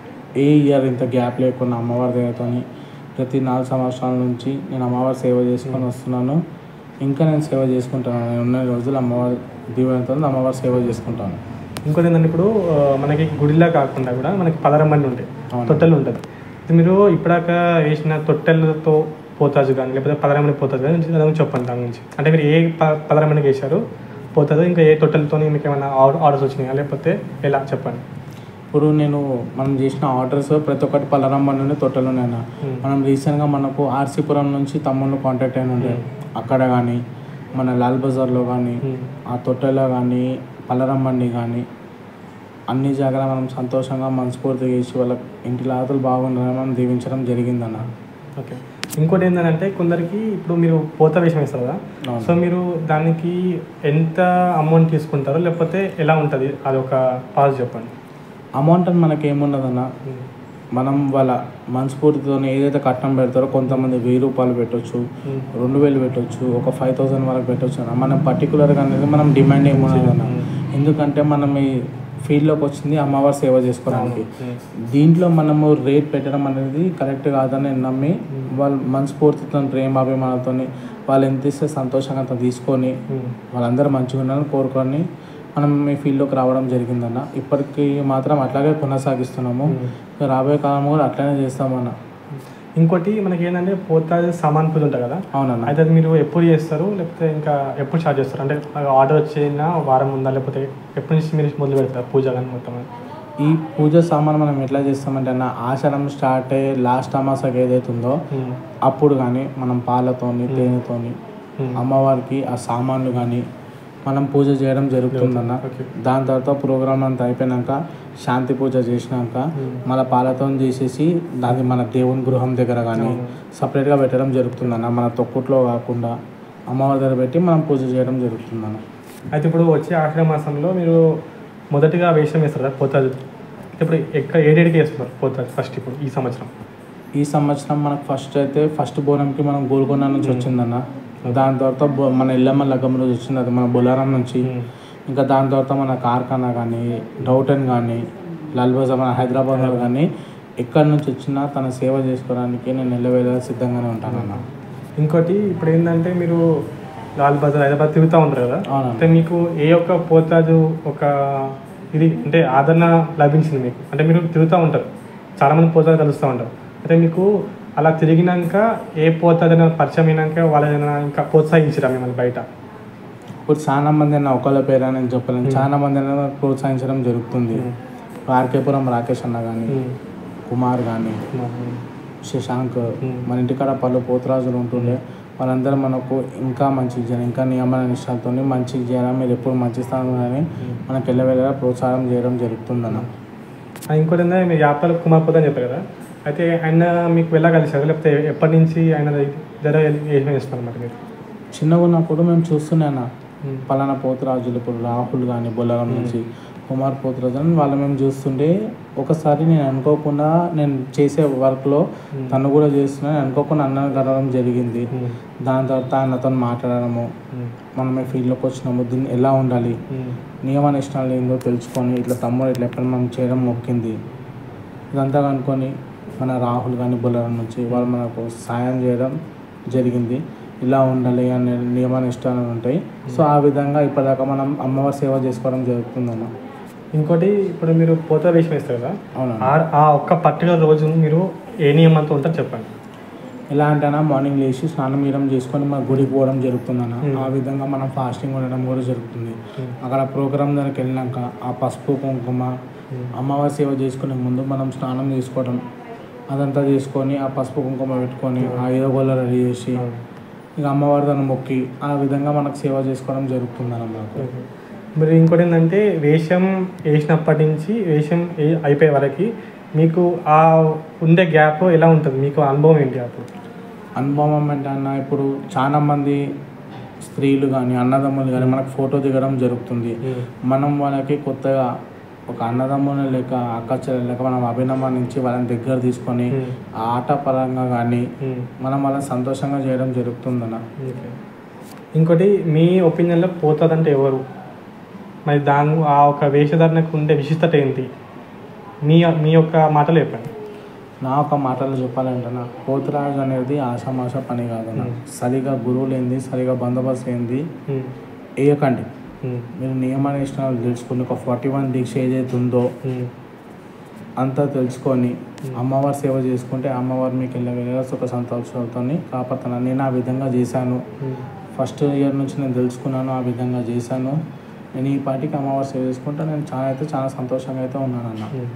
ఏ ఇయర్ ఇంత గ్యాప్ లేకుండా అమ్మవారి దయతోని ప్రతి నాలుగు సంవత్సరాల నుంచి నేను అమ్మవారి సేవ చేసుకొని వస్తున్నాను ఇంకా నేను సేవ చేసుకుంటాను నేను ఉన్న రోజులు అమ్మవారి దీవెనతో అమ్మవారి సేవ చేసుకుంటాను ఇంకోటి ఏంటంటే ఇప్పుడు ఆ, మనకి గుడిలా కాకుండా కూడా మనకి పదహారు మంది ఉంటాయి అవును. తొట్టెలు ఉంటుంది ఇది మీరు ఇప్పటిదాకా వేసిన తొట్టెలతో పోతాజు కానీ లేకపోతే పదహారు మంది పోతాజు కానీ దాని గురించి చెప్పండి దాని గురించి అంటే మీరు ఏ ప పదహారు మందికి వేశారు పోతాజు ఇంకా ఏ తొట్టెలతో మీకు ఏమైనా ఆర్డర్ ఆర్డర్స్ వచ్చినాయా లేకపోతే ఎలా చెప్పండి ఇప్పుడు నేను మనం చేసిన ఆర్డర్స్ ప్రతి ఒక్కటి పల్లరమ్మ నుండి తొట్టెలున్నాయన్న Hmm. మనం రీసెంట్గా మనకు ఆర్సీపురం నుంచి తమ్ముళ్ళు కాంటాక్ట్ అయిన ఉండే అక్కడ కానీ మన లాల్ బజార్లో కానీ Hmm. ఆ తొట్టెలో కానీ పల్లరమ్మండి కానీ అన్ని జాగాల మనం సంతోషంగా మనస్ఫూర్తిగా చేసి వాళ్ళ ఇంటి లాతలు బాగుండాలని మనం దీవించడం జరిగిందన్న ఓకే ఇంకోటి ఏంటంటే కొందరికి ఇప్పుడు మీరు పోత వేషం వేస్తారు కదా అవును. సో మీరు దానికి ఎంత అమౌంట్ తీసుకుంటారు లేకపోతే ఎలా ఉంటుంది అది ఒక పాజ్ చెప్పండి అమౌంట్ అని మనకి ఏమున్నదన్న మనం వాళ్ళ మనస్ఫూర్తితో ఏదైతే కట్నం పెడతారో కొంతమంది వెయ్యి రూపాయలు పెట్టొచ్చు Hmm. రెండు వేలు పెట్టొచ్చు ఒక ఫైవ్ థౌసండ్ వరకు పెట్టొచ్చు అన్న మనం పర్టికులర్గా అనేది మనం డిమాండ్ ఏమున్నదన్న ఎందుకంటే మనం ఈ ఫీల్డ్లోకి వచ్చింది అమ్మవారి సేవ చేసుకోవడానికి దీంట్లో మనము రేట్ పెట్టడం అనేది కరెక్ట్ కాదని నేను నమ్మి వాళ్ళ మనస్ఫూర్తితో ప్రేమ అభిమానంతో వాళ్ళు ఎంత ఇస్తే సంతోషంగా అంత తీసుకొని వాళ్ళందరూ మంచిగా ఉండాలని కోరుకొని మనం ఈ ఫీల్డ్లోకి రావడం జరిగిందన్న ఇప్పటికీ మాత్రం అట్లాగే కొనసాగిస్తున్నాము రాబోయే కాలం కూడా అట్లానే చేస్తామన్న ఇంకోటి మనకి ఏంటంటే పోతాది సామాన్ పూజ ఉంటుంది కదా అవునన్న అయితే అది మీరు ఎప్పుడు చేస్తారు లేకపోతే ఇంకా ఎప్పుడు స్టార్ట్ చేస్తారు అంటే ఆర్డర్ వచ్చిన వారం ఉందా లేకపోతే ఎప్పటి నుంచి మీరు మొదలు పెడతారు పూజ కానీ మొత్తం ఈ పూజ సామాన్ మనం ఎట్లా చేస్తామంటే అన్న ఆషాఢం స్టార్ట్ అయ్యే లాస్ట్ అమాసకి ఏదైతే ఉందో ఉమ్. అప్పుడు కానీ మనం పాలతోని తేనెతోని ఉమ్. అమ్మవారికి ఆ సామాన్లు కానీ మనం పూజ చేయడం జరుగుతుందన్న ఓకే దాని తర్వాత ప్రోగ్రామ్ అంతా అయిపోయినాక శాంతి పూజ చేసినాక మళ్ళీ పాలతో చేసేసి దాన్ని మన దేవుని గృహం దగ్గర కానీ సపరేట్గా పెట్టడం జరుగుతుందన్న మన తొక్కుట్లో కాకుండా అమ్మవారి దగ్గర పెట్టి మనం పూజ చేయడం జరుగుతుందన్న అయితే ఇప్పుడు వచ్చే ఆషాఢ మాసంలో మీరు మొదటిగా వేషం వేస్తారు కదా పోతాది ఇప్పుడు ఎక్కడ ఏడేడికి వేస్తున్నారు పోతాది ఫస్ట్ ఇప్పుడు ఈ సంవత్సరం ఈ సంవత్సరం మనకు ఫస్ట్ అయితే ఫస్ట్ బోనంకి మనం గోల్కొండ నుంచి వచ్చిందన్న దాని తర్వాత బో- మన ఇల్లమ్మ లగ్గం రోజు వచ్చింది అది మన బొలారం నుంచి ఇంకా దాని తర్వాత మన కార్ఖానా కానీ డౌటన్ కానీ లాల్ బజార్ మన హైదరాబాద్లో కానీ ఎక్కడి నుంచి వచ్చినా తన సేవ చేసుకోవడానికి నేను నిలవేళ సిద్ధంగానే ఉంటానన్న ఇంకోటి ఇప్పుడు ఏంటంటే మీరు లాల్ బజార్ హైదరాబాద్ తిరుగుతూ ఉంటారు కదా అవునన్న అయితే మీకు ఏ ఒక్క పోతాదు ఒక ఇది అంటే ఆదరణ లభించింది మీకు అంటే మీరు తిరుగుతూ ఉంటారు చాలామంది పోతాదు కలుస్తూ ఉంటారు అయితే మీకు అలా తిరిగినాక ఏ పోతాదైనా పరిచయం అయినాక వాళ్ళైనా ఇంకా ప్రోత్సహించరా మిమ్మల్ని బయట ఇప్పుడు చాలా మంది అన్న ఒకళ్ళ పేరు అని నేను చెప్పలేను చాలా మంది అన్న ప్రోత్సహించడం జరుగుతుంది ఆర్కేపురం రాకేష్ అన్న కానీ కుమార్ కానీ శశాంక్ Hmm. మన ఇంటికాడ పలు పోతురాజులు ఉంటుండే వాళ్ళందరూ మనకు ఇంకా మంచి చేయాలి ఇంకా నియమ నిష్టాలతో మంచి చేయాలి మీరు ఎప్పుడు మంచి స్థానం కానీ మనకు వెళ్ళవేళ ప్రోత్సాహం చేయడం జరుగుతుందన్న ఆ, ఇంకోటి ఏంటంటే మీరు యాపాల కుమార్ పోతా అని చెప్పారు కదా అయితే ఆయన మీకు వెళ్ళగలిసారు లేకపోతే ఎప్పటి నుంచి ఆయన దగ్గర ఏం చేస్తున్నారు అన్నమాట మీరు చిన్నగా ఉన్నప్పుడు మేము చూస్తున్నాను పలానా పోతురాజులు ఇప్పుడు రాహుల్ కానీ బొల్లారం నుంచి కుమార్ పోతురాజన్ వాళ్ళ మేము చూస్తుంటే ఒకసారి నేను అనుకోకుండా నేను చేసే వర్క్లో Hmm. తను కూడా చేస్తున్నా నేను అనుకోకుండా అన్నను కలవడం జరిగింది ఉమ్, దాని తర్వాత అన్నతో మాట్లాడడము ఉమ్, మనం ఈ ఫీల్డ్లోకి వచ్చినాము దీన్ని ఎలా ఉండాలి ఉమ్, నియమ నిష్టాలు ఏందో తెలుసుకొని ఇట్లా తమ్ముడు ఇట్లా ఎప్పుడు మనం చేయడం మొక్కింది ఇదంతా కనుక్కొని మన రాహుల్ కానీ బుల్లరం నుంచి వాళ్ళు మనకు సాయం చేయడం జరిగింది ఇలా ఉండాలి అనే నియమ నిష్టాలు ఉంటాయి సో ఆ విధంగా ఇప్పటిదాకా మనం అమ్మవారి సేవ చేసుకోవడం జరుగుతుందన్న ఇంకోటి ఇప్పుడు మీరు పోతా వేషం వేస్తారు కదా అవునా ఆ- ఆ ఒక్క పర్టికులర్ రోజు మీరు ఏ నియమంతో ఉంటారో చెప్పండి ఎలా అంటే అన్న మార్నింగ్ లేచి స్నానం గీయడం చేసుకొని మన గుడికి పోవడం జరుగుతుందన్న Hmm. ఆ విధంగా మనం ఫాస్టింగ్ ఉండడం కూడా జరుగుతుంది Hmm. అక్కడ ప్రోగ్రామ్ దగ్గరికి వెళ్ళినాక ఆ పసుపు కుంకుమ Hmm. అమ్మవారి సేవ చేసుకునే ముందు మనం స్నానం చేసుకోవడం అదంతా చేసుకొని ఆ పసుపు కుంకుమ పెట్టుకొని ఆ ఏదోగోళ్ళ రెడీ చేసి అవును. ఇక అమ్మవారి దాన్ని మొక్కి ఆ విధంగా మనకు సేవ చేసుకోవడం జరుగుతుందన్న మనకు మరి ఇంకోటి ఏంటంటే వేషం వేసినప్పటి నుంచి వేషం ఏ- అయిపోయే వరకు మీకు ఆ ఉండే గ్యాప్ ఎలా ఉంటుంది మీకు అనుభవం ఏంటి అప్పుడు అనుభవం అంటే అన్న ఇప్పుడు చాలా మంది స్త్రీలు కానీ అన్నదమ్ములు కానీ మనకు ఫోటో దిగడం జరుగుతుంది మనం వాళ్ళకి కొత్తగా ఒక అన్నదమ్ముని లేక అక్క చెల్లెలు లేక మనం అభినమానించి వాళ్ళని దగ్గర తీసుకొని Hmm. ఆ ఆట పరంగా కానీ ఉమ్. మనం వాళ్ళని సంతోషంగా చేయడం జరుగుతుందన్న ఓకే. ఇంకోటి మీ ఒపీనియన్లో పోతుందంటే ఎవరు మరి దాని ఆ ఒక వేషధారణకు ఉండే విశిష్టత ఏంటి మీ మీ యొక్క మాటలు చెప్పండి నా ఒక మాటలు చెప్పాలంటే నా పోతురాజు అనేది ఆషామాష పని కాదన్న Hmm. సరిగా గురువులు ఏంది సరిగా బందోబస్తు ఏంది ఉమ్. వేయకండి ఉమ్. మీరు నియమ నిష్ఠాలు తెలుసుకుని ఒక ఫార్టీ వన్ దీక్ష ఏదైతే ఉందో ఉమ్. అంతా తెలుసుకొని Hmm. అమ్మవారి సేవ చేసుకుంటే అమ్మవారు మీకు వెళ్ళ సుఖ సంతోషాలతో కాపాడుతున్నాను నేను ఆ విధంగా చేశాను ఉమ్. ఫస్ట్ ఇయర్ నుంచి నేను తెలుసుకున్నాను ఆ విధంగా చేశాను నేను ఈ పాటికి అమ్మవారి సేవ చేసుకుంటే నేను చాలా అయితే చాలా సంతోషంగా అయితే ఉన్నాను అన్న ఉమ్.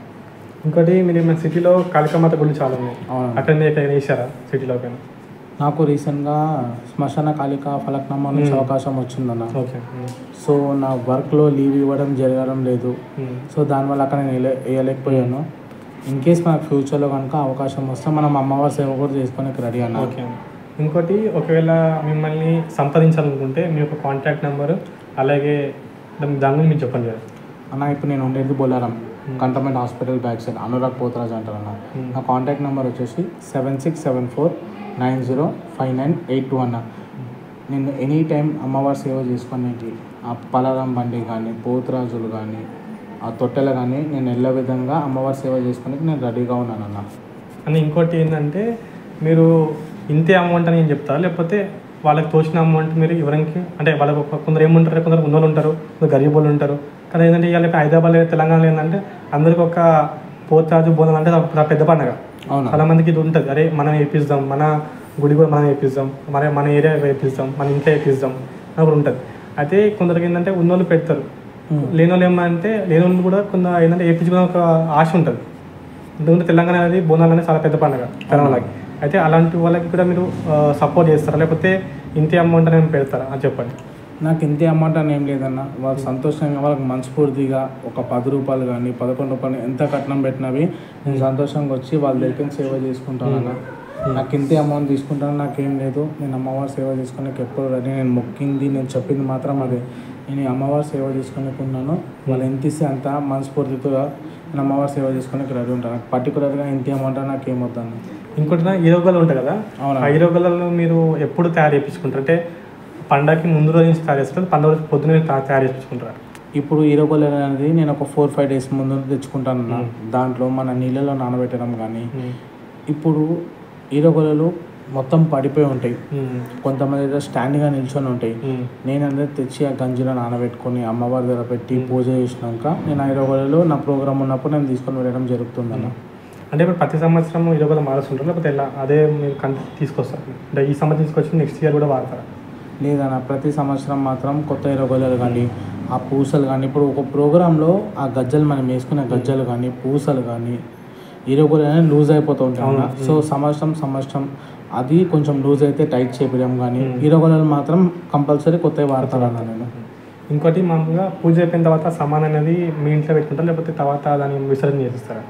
ఇంకోటి మీరు మన సిటీలో కాళికామాత గుళ్ళు చాలా ఉన్నాయి అవును అక్కడ మీరు ఎక్కడ వేసారా సిటీలో పైన నాకు రీసెంట్గా శ్మశాన కాళిక ఫలక్నామా నుంచి Hmm. అవకాశం వచ్చిందన్న ఓకే ఉమ్. సో నా వర్క్లో లీవ్ ఇవ్వడం జరగడం లేదు ఉమ్. సో దానివల్ల అక్కడ నేను వేయలే- వేయలేకపోయాను ఇన్ కేస్ మనకు ఫ్యూచర్లో కనుక అవకాశం వస్తే మనం అమ్మవారి సేవ కూడా చేసుకోనికి రెడీ అన్న ఓకే ఇంకోటి ఒకవేళ మిమ్మల్ని సంప్రదించాలనుకుంటే మీ యొక్క కాంటాక్ట్ నెంబరు అలాగే దాని దాని గురించి మీరు చెప్పండి కదా అన్న ఇప్పుడు నేను ఉండేది Bollaram Hmm. Cantonment hospital back side Anurag Potharaj అంటారు అన్న Hmm. నా కాంటాక్ట్ నెంబర్ వచ్చేసి seven six seven four nine zero five nine eight two అన్న నేను ఎనీ టైం అమ్మవారి సేవ చేసుకునేటి ఆ పలారం బండి కానీ పోతురాజులు కానీ ఆ తొట్టెలు కానీ నేను వెళ్ళే విధంగా అమ్మవారి సేవ చేసుకునేకి నేను రెడీగా ఉన్నాను అన్న అని ఇంకోటి ఏంటంటే మీరు ఇంతే అమౌంట్ అని నేను చెప్తారా లేకపోతే వాళ్ళకి తోచిన అమౌంట్ మీరు ఎవరికి అంటే వాళ్ళకు ఒక- కొందరు ఏముంటారు కొందరు ఉన్నోళ్ళు ఉంటారు కొందరు గరీబ్ వాళ్ళు ఉంటారు కానీ ఏంటంటే ఇవాళ హైదరాబాద్ తెలంగాణలో ఏంటంటే అందరికి ఒక పోతాజు బోనం అంటే ఒక పెద్ద పండగ అవునా చాలా మందికి ఇది ఉంటుంది అరే మనం వేపిస్తాం మన గుడి కూడా మనం వేపిస్తాం మన మన ఏరియా వేపిస్తాం మన ఇంట్లో వేపిస్తాం అని కూడా ఉంటుంది అయితే కొందరికి ఏంటంటే ఉన్నోళ్ళు పెడతారు Hmm. లేని వాళ్ళు ఏమంటే లేని వాళ్ళు కూడా కొంత ఏంటంటే వేయించుకునే ఒక ఆశ ఉంటుంది ఎందుకంటే తెలంగాణ అనేది బోనాలు అనేది చాలా పెద్ద పండుగ తెలంగాణకి అయితే అలాంటి వాళ్ళకి కూడా మీరు సపోర్ట్ చేస్తారా లేకపోతే ఇంతే అమౌంట్ అనేది పెడతారా అని చెప్పండి నాకు ఇంతే అమౌంట్ అని ఏం లేదన్న వాళ్ళు సంతోషంగా వాళ్ళకి మనస్ఫూర్తిగా ఒక పది రూపాయలు కానీ పదకొండు రూపాయలు ఎంత కట్నం పెట్టినవి నేను సంతోషంగా వచ్చి వాళ్ళ దగ్గర సేవ చేసుకుంటానన్న నాకు ఇంతే అమౌంట్ తీసుకుంటాను నాకేం లేదు నేను అమ్మవారి సేవ చేసుకునేకి ఎప్పుడు రెడీ నేను మొక్కింది నేను చెప్పింది మాత్రం అదే నేను ఈ అమ్మవారి సేవ చేసుకునేకున్నాను వాళ్ళు ఎంత ఇస్తే అంత మనస్ఫూర్తితో నేను అమ్మవారి సేవ చేసుకునేకి రెడీ ఉంటాను నాకు పర్టికులర్గా ఇంతే అమౌంట్ నాకు ఏం వద్దన్న ఇంకోటి హీరోగలు ఉంటాయి కదా అవునా. ఆ హీరోగలలో మీరు ఎప్పుడు తయారు చేయించుకుంటారు అంటే పండగకి ముందు రోజు నుంచి తయారు చేస్తారు పండుగ రోజు పొద్దున తయారు చేయించుకుంటారు ఇప్పుడు ఈరోగోలు అనేది నేను ఒక ఫోర్ ఫైవ్ డేస్ ముందు తెచ్చుకుంటాను అన్న. మ్మ్. దాంట్లో మన నీళ్ళలో నానబెట్టడం కానీ ఇప్పుడు ఈరోగోలు మొత్తం పడిపోయి ఉంటాయి కొంతమంది అయితే స్టాండ్గా నిల్చొని ఉంటాయి నేను అనేది తెచ్చి ఆ గంజిలో నానబెట్టుకొని అమ్మవారి దగ్గర పెట్టి మ్మ్. పూజ చేసినాక నేను ఆ ఈరోగోలలో నా ప్రోగ్రామ్ ఉన్నప్పుడు నేను తీసుకొని వెళ్ళడం జరుగుతుందన్న అంటే ఇప్పుడు ప్రతి సంవత్సరం హీరోగలు మారుస్తుంటారు లేకపోతే ఎలా అదే మీరు కన్ తీసుకొస్తారు అంటే ఈ సంవత్సరం తీసుకొచ్చి నెక్స్ట్ ఇయర్ కూడా వాడతారా లేదన్న ప్రతి సంవత్సరం మాత్రం కొత్త ఈరోగోలు కానీ ఆ పూసలు కానీ ఇప్పుడు ఒక ప్రోగ్రాంలో ఆ గజ్జలు మనం వేసుకునే గజ్జలు కానీ పూసలు కానీ ఈరోగోలు అనేది లూజ్ అయిపోతూ ఉంటాయి అవును. అన్న. సో సంవత్సరం సంవత్సరం అది కొంచెం లూజ్ అయితే టైట్ చేపించడం కానీ మ్మ్. ఈరోగోలు మాత్రం కంపల్సరీ కొత్తవి వాడతానన్న నేను ఇంకోటి మామూలుగా పూజ అయిపోయిన తర్వాత సమాన్ అనేది మీ ఇంట్లో పెట్టుకుంటారు లేకపోతే తర్వాత దాన్ని విసర్జన చేసేస్తారా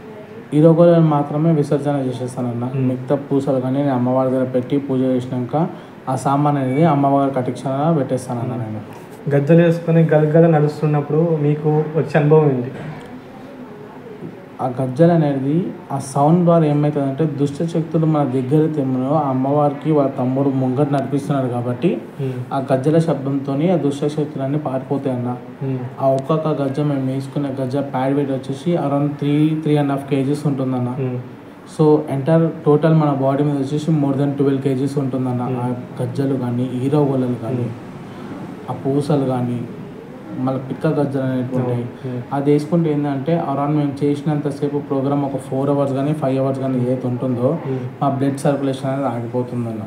ఈరోగోలు మాత్రమే విసర్జన చేసేస్తానన్న మ్మ్. మిగతా పూసలు కానీ నేను అమ్మవారి దగ్గర పెట్టి పూజ చేసినాక ఆ సామాన్ అనేది అమ్మవారి కటిక్షణ పెట్టేస్తానన్న నేను గజ్జలు వేసుకొని గలగల నడుస్తున్నప్పుడు మీకు వచ్చే అనుభవం ఏంటి ఆ గజ్జలు అనేది ఆ సౌండ్ ద్వారా ఏమవుతుందంటే దుష్ట శక్తులు మన దగ్గర తెమ్మను ఆ అమ్మవారికి వాళ్ళ తమ్ముడు ముంగట నడిపిస్తున్నారు కాబట్టి ఆ గజ్జల శబ్దంతో ఆ దుష్ట శక్తులన్నీ పారిపోతాయి అన్న ఆ ఒక్కొక్క గజ్జ మేము వేసుకునే గజ్జ ప్యాడ్ వెయిట్ వచ్చేసి around three three and half kgs ఉంటుందన్న సో ఎంటైర్ టోటల్ మన బాడీ మీద వచ్చేసి మోర్ దెన్ ట్వెల్వ్ కేజీస్ ఉంటుందన్న ఆ గజ్జలు కానీ హీరో గోళలు కానీ ఆ పూసలు కానీ మళ్ళీ పిక్క గజ్జలు అనేటువంటి అది వేసుకుంటే ఏంటంటే అరౌండ్ మేము చేసినంతసేపు ప్రోగ్రామ్ ఒక ఫోర్ అవర్స్ కానీ ఫైవ్ అవర్స్ కానీ ఏదైతే ఉంటుందో మా బ్లడ్ సర్క్యులేషన్ అనేది ఆగిపోతుందన్న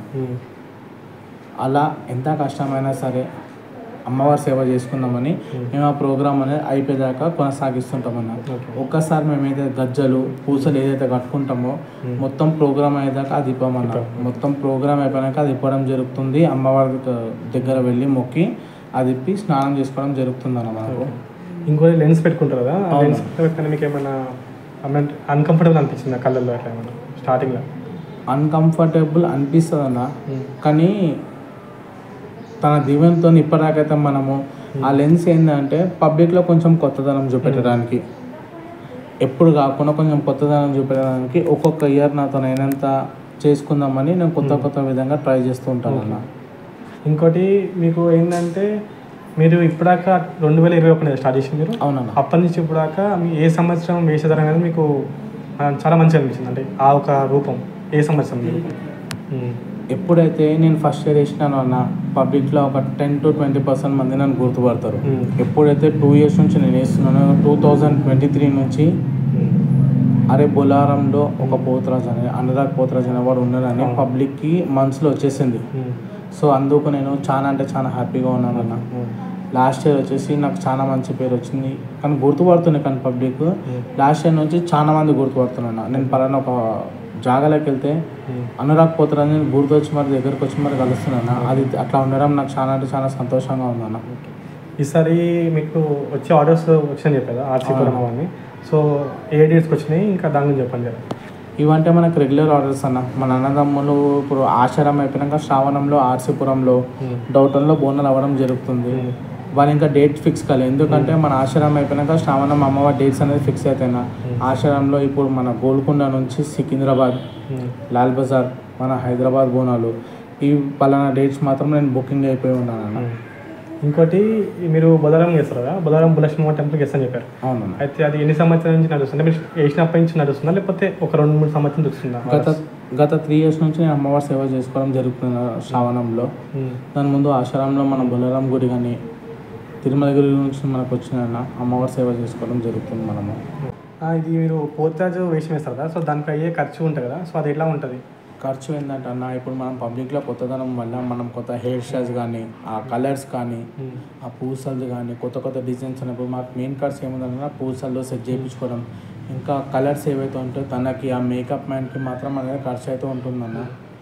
అలా ఎంత కష్టమైనా సరే అమ్మవారి సేవ చేసుకుందామని మేము ఆ ప్రోగ్రామ్ అనేది అయిపోయేదాకా కొనసాగిస్తుంటామన్న ఓకే ఒక్కసారి మేమైతే గజ్జలు పూసలు ఏదైతే కట్టుకుంటామో మొత్తం ప్రోగ్రామ్ అయ్యేదాకా అది ఇవ్వమన్న మొత్తం ప్రోగ్రామ్ అయిపోయాక అది ఇవ్వడం జరుగుతుంది అమ్మవారి దగ్గర వెళ్ళి మొక్కి అది ఇప్పి స్నానం చేసుకోవడం జరుగుతుంది అన్న మనకు ఇంకోటి లెన్స్ పెట్టుకుంటారు కదా ఆ అవును. లెన్స్ పెట్టుకుని మీకు ఏమైనా అన్కంఫర్టబుల్ అనిపించింది కళ్ళల్లో అట్లా ఏమన్నా స్టార్టింగ్లో అన్కంఫర్టబుల్ అనిపిస్తుంది అన్న కానీ తన దీవెనతో ఇప్పటిదాకైతే మనము ఆ లెన్స్ ఏంటంటే పబ్లిక్లో కొంచెం కొత్తదనం చూపెట్టడానికి ఎప్పుడు కాకుండా కొంచెం కొత్తదనం చూపెట్టడానికి ఒక్కొక్క ఇయర్ నాతో అయినంత చేసుకుందామని నేను కొత్త కొత్త విధంగా ట్రై చేస్తూ ఉంటాను అన్న ఇంకోటి మీకు ఏంటంటే మీరు ఇప్పటిదాకా రెండు వేల ఇరవై ఒకటి స్టార్ట్ చేసింది మీరు అవునన్న అప్పటి నుంచి ఇప్పుడు దాకా మీ ఏ సంవత్సరం వేసేదారు అనేది మీకు ఆ, చాలా మంచిగా అనిపించింది అంటే ఆ ఒక రూపం ఏ సంవత్సరం మీ రూపం ఉమ్. ఎప్పుడైతే నేను ఫస్ట్ ఇయర్ వేసినానో అన్న పబ్లిక్లో ఒక టెన్ టు ట్వంటీ పర్సెంట్ మంది నన్ను గుర్తుపడతారు ఉమ్. ఎప్పుడైతే టూ ఇయర్స్ నుంచి నేను వేస్తున్నానో టూ థౌజండ్ ట్వంటీ త్రీ నుంచి ఉమ్. అరే బొలారంలో ఒక పోతరాజు అనే అనురాగ్ పోతరాజు అనేవాడు ఉన్నాడని అవును. పబ్లిక్కి మనసులో వచ్చేసింది ఉమ్. సో అందుకు నేను చాలా అంటే చాలా హ్యాపీగా ఉన్నాను అన్న ఉమ్. లాస్ట్ ఇయర్ వచ్చేసి నాకు చాలా మంచి పేరు వచ్చింది కానీ గుర్తుపడుతున్నాయి కానీ పబ్లిక్ ఉమ్. లాస్ట్ ఇయర్ నుంచి చాలా మంది గుర్తుపడుతున్నాను నేను పలానా ఒక జాగాలోకి వెళ్తే ఉమ్. అనురాగ్ పోతరాజు నేను గుర్తు వచ్చి మరి దగ్గరకు వచ్చి మరి కలుస్తున్నాను అది అట్లా ఉండడం నాకు చాలా అంటే చాలా సంతోషంగా ఉందన్న ఈసారి మీకు వచ్చే ఆర్డర్స్ వచ్చాయని చెప్పారు ఆర్సీపురం అవును. అవన్నీ సో ఏ డేట్స్కి వచ్చినాయి ఇంకా దాని గురించి చెప్పండి కదా ఇవంటే మనకు రెగ్యులర్ ఆర్డర్స్ అన్న మన అన్నదమ్ములు ఇప్పుడు ఆషాఢం అయిపోయినాక శ్రావణంలో ఆర్సీపురంలో డౌటన్లో బోనాలు అవ్వడం జరుగుతుంది వాళ్ళు ఇంకా డేట్ ఫిక్స్ కాలేదు ఎందుకంటే మన ఆశ్రమం అయిపోయినాక శ్రావణం అమ్మవారి డేట్స్ అనేది ఫిక్స్ అయిపోయినా ఆశ్రమంలో ఇప్పుడు మన గోల్కొండ నుంచి సికింద్రాబాద్ లాల్ బజార్ మన హైదరాబాద్ బోనాలు ఈ పలానా డేట్స్ మాత్రం నేను బుకింగ్ అయిపోయి ఉన్నాను అన్న ఇంకోటి మీరు బొలారం చేస్తారు కదా బొలారం బులక్ష్మ టెంపుల్కి వేస్తాను చెప్పారు అవునన్న అయితే అది ఎన్ని సంవత్సరాల నుంచి నడుస్తుంది మీరు వేసినప్పటి నుంచి నడుస్తుందా లేకపోతే ఒక రెండు మూడు సంవత్సరం నడుస్తుందా గత గత త్రీ ఇయర్స్ నుంచి నేను అమ్మవారి సేవ చేసుకోవడం జరుగుతుంది శ్రావణంలో ఉమ్. దాని ముందు ఆశ్రమంలో మన బొలరాం గుడి కానీ తిరుమల గుడి నుంచి మనకు వచ్చిన అమ్మవారి సేవ చేసుకోవడం జరుగుతుంది మనము ఆ, ఇది మీరు పోతాజు వేషం వేస్తారు కదా సో దానికి అయ్యే ఖర్చు ఉంటుంది కదా సో అది ఎట్లా ఉంటుంది ఖర్చు ఏంటంటే అన్న ఇప్పుడు మనం పబ్లిక్లో కొత్తదనం వల్ల మనం కొత్త హెయిర్ స్టైల్స్ కానీ ఆ కలర్స్ కానీ ఆ పూసలు కానీ కొత్త కొత్త డిజైన్స్ ఉన్నప్పుడు మాకు మెయిన్ ఖర్చు ఏముందంటే పూసల్లో సెట్ చేయించుకోవడం ఇంకా కలర్స్ ఏవైతే ఉంటాయో తనకి ఆ మేకప్ మ్యాన్కి మాత్రం అనేది ఖర్చు అయితే ఉంటుందన్న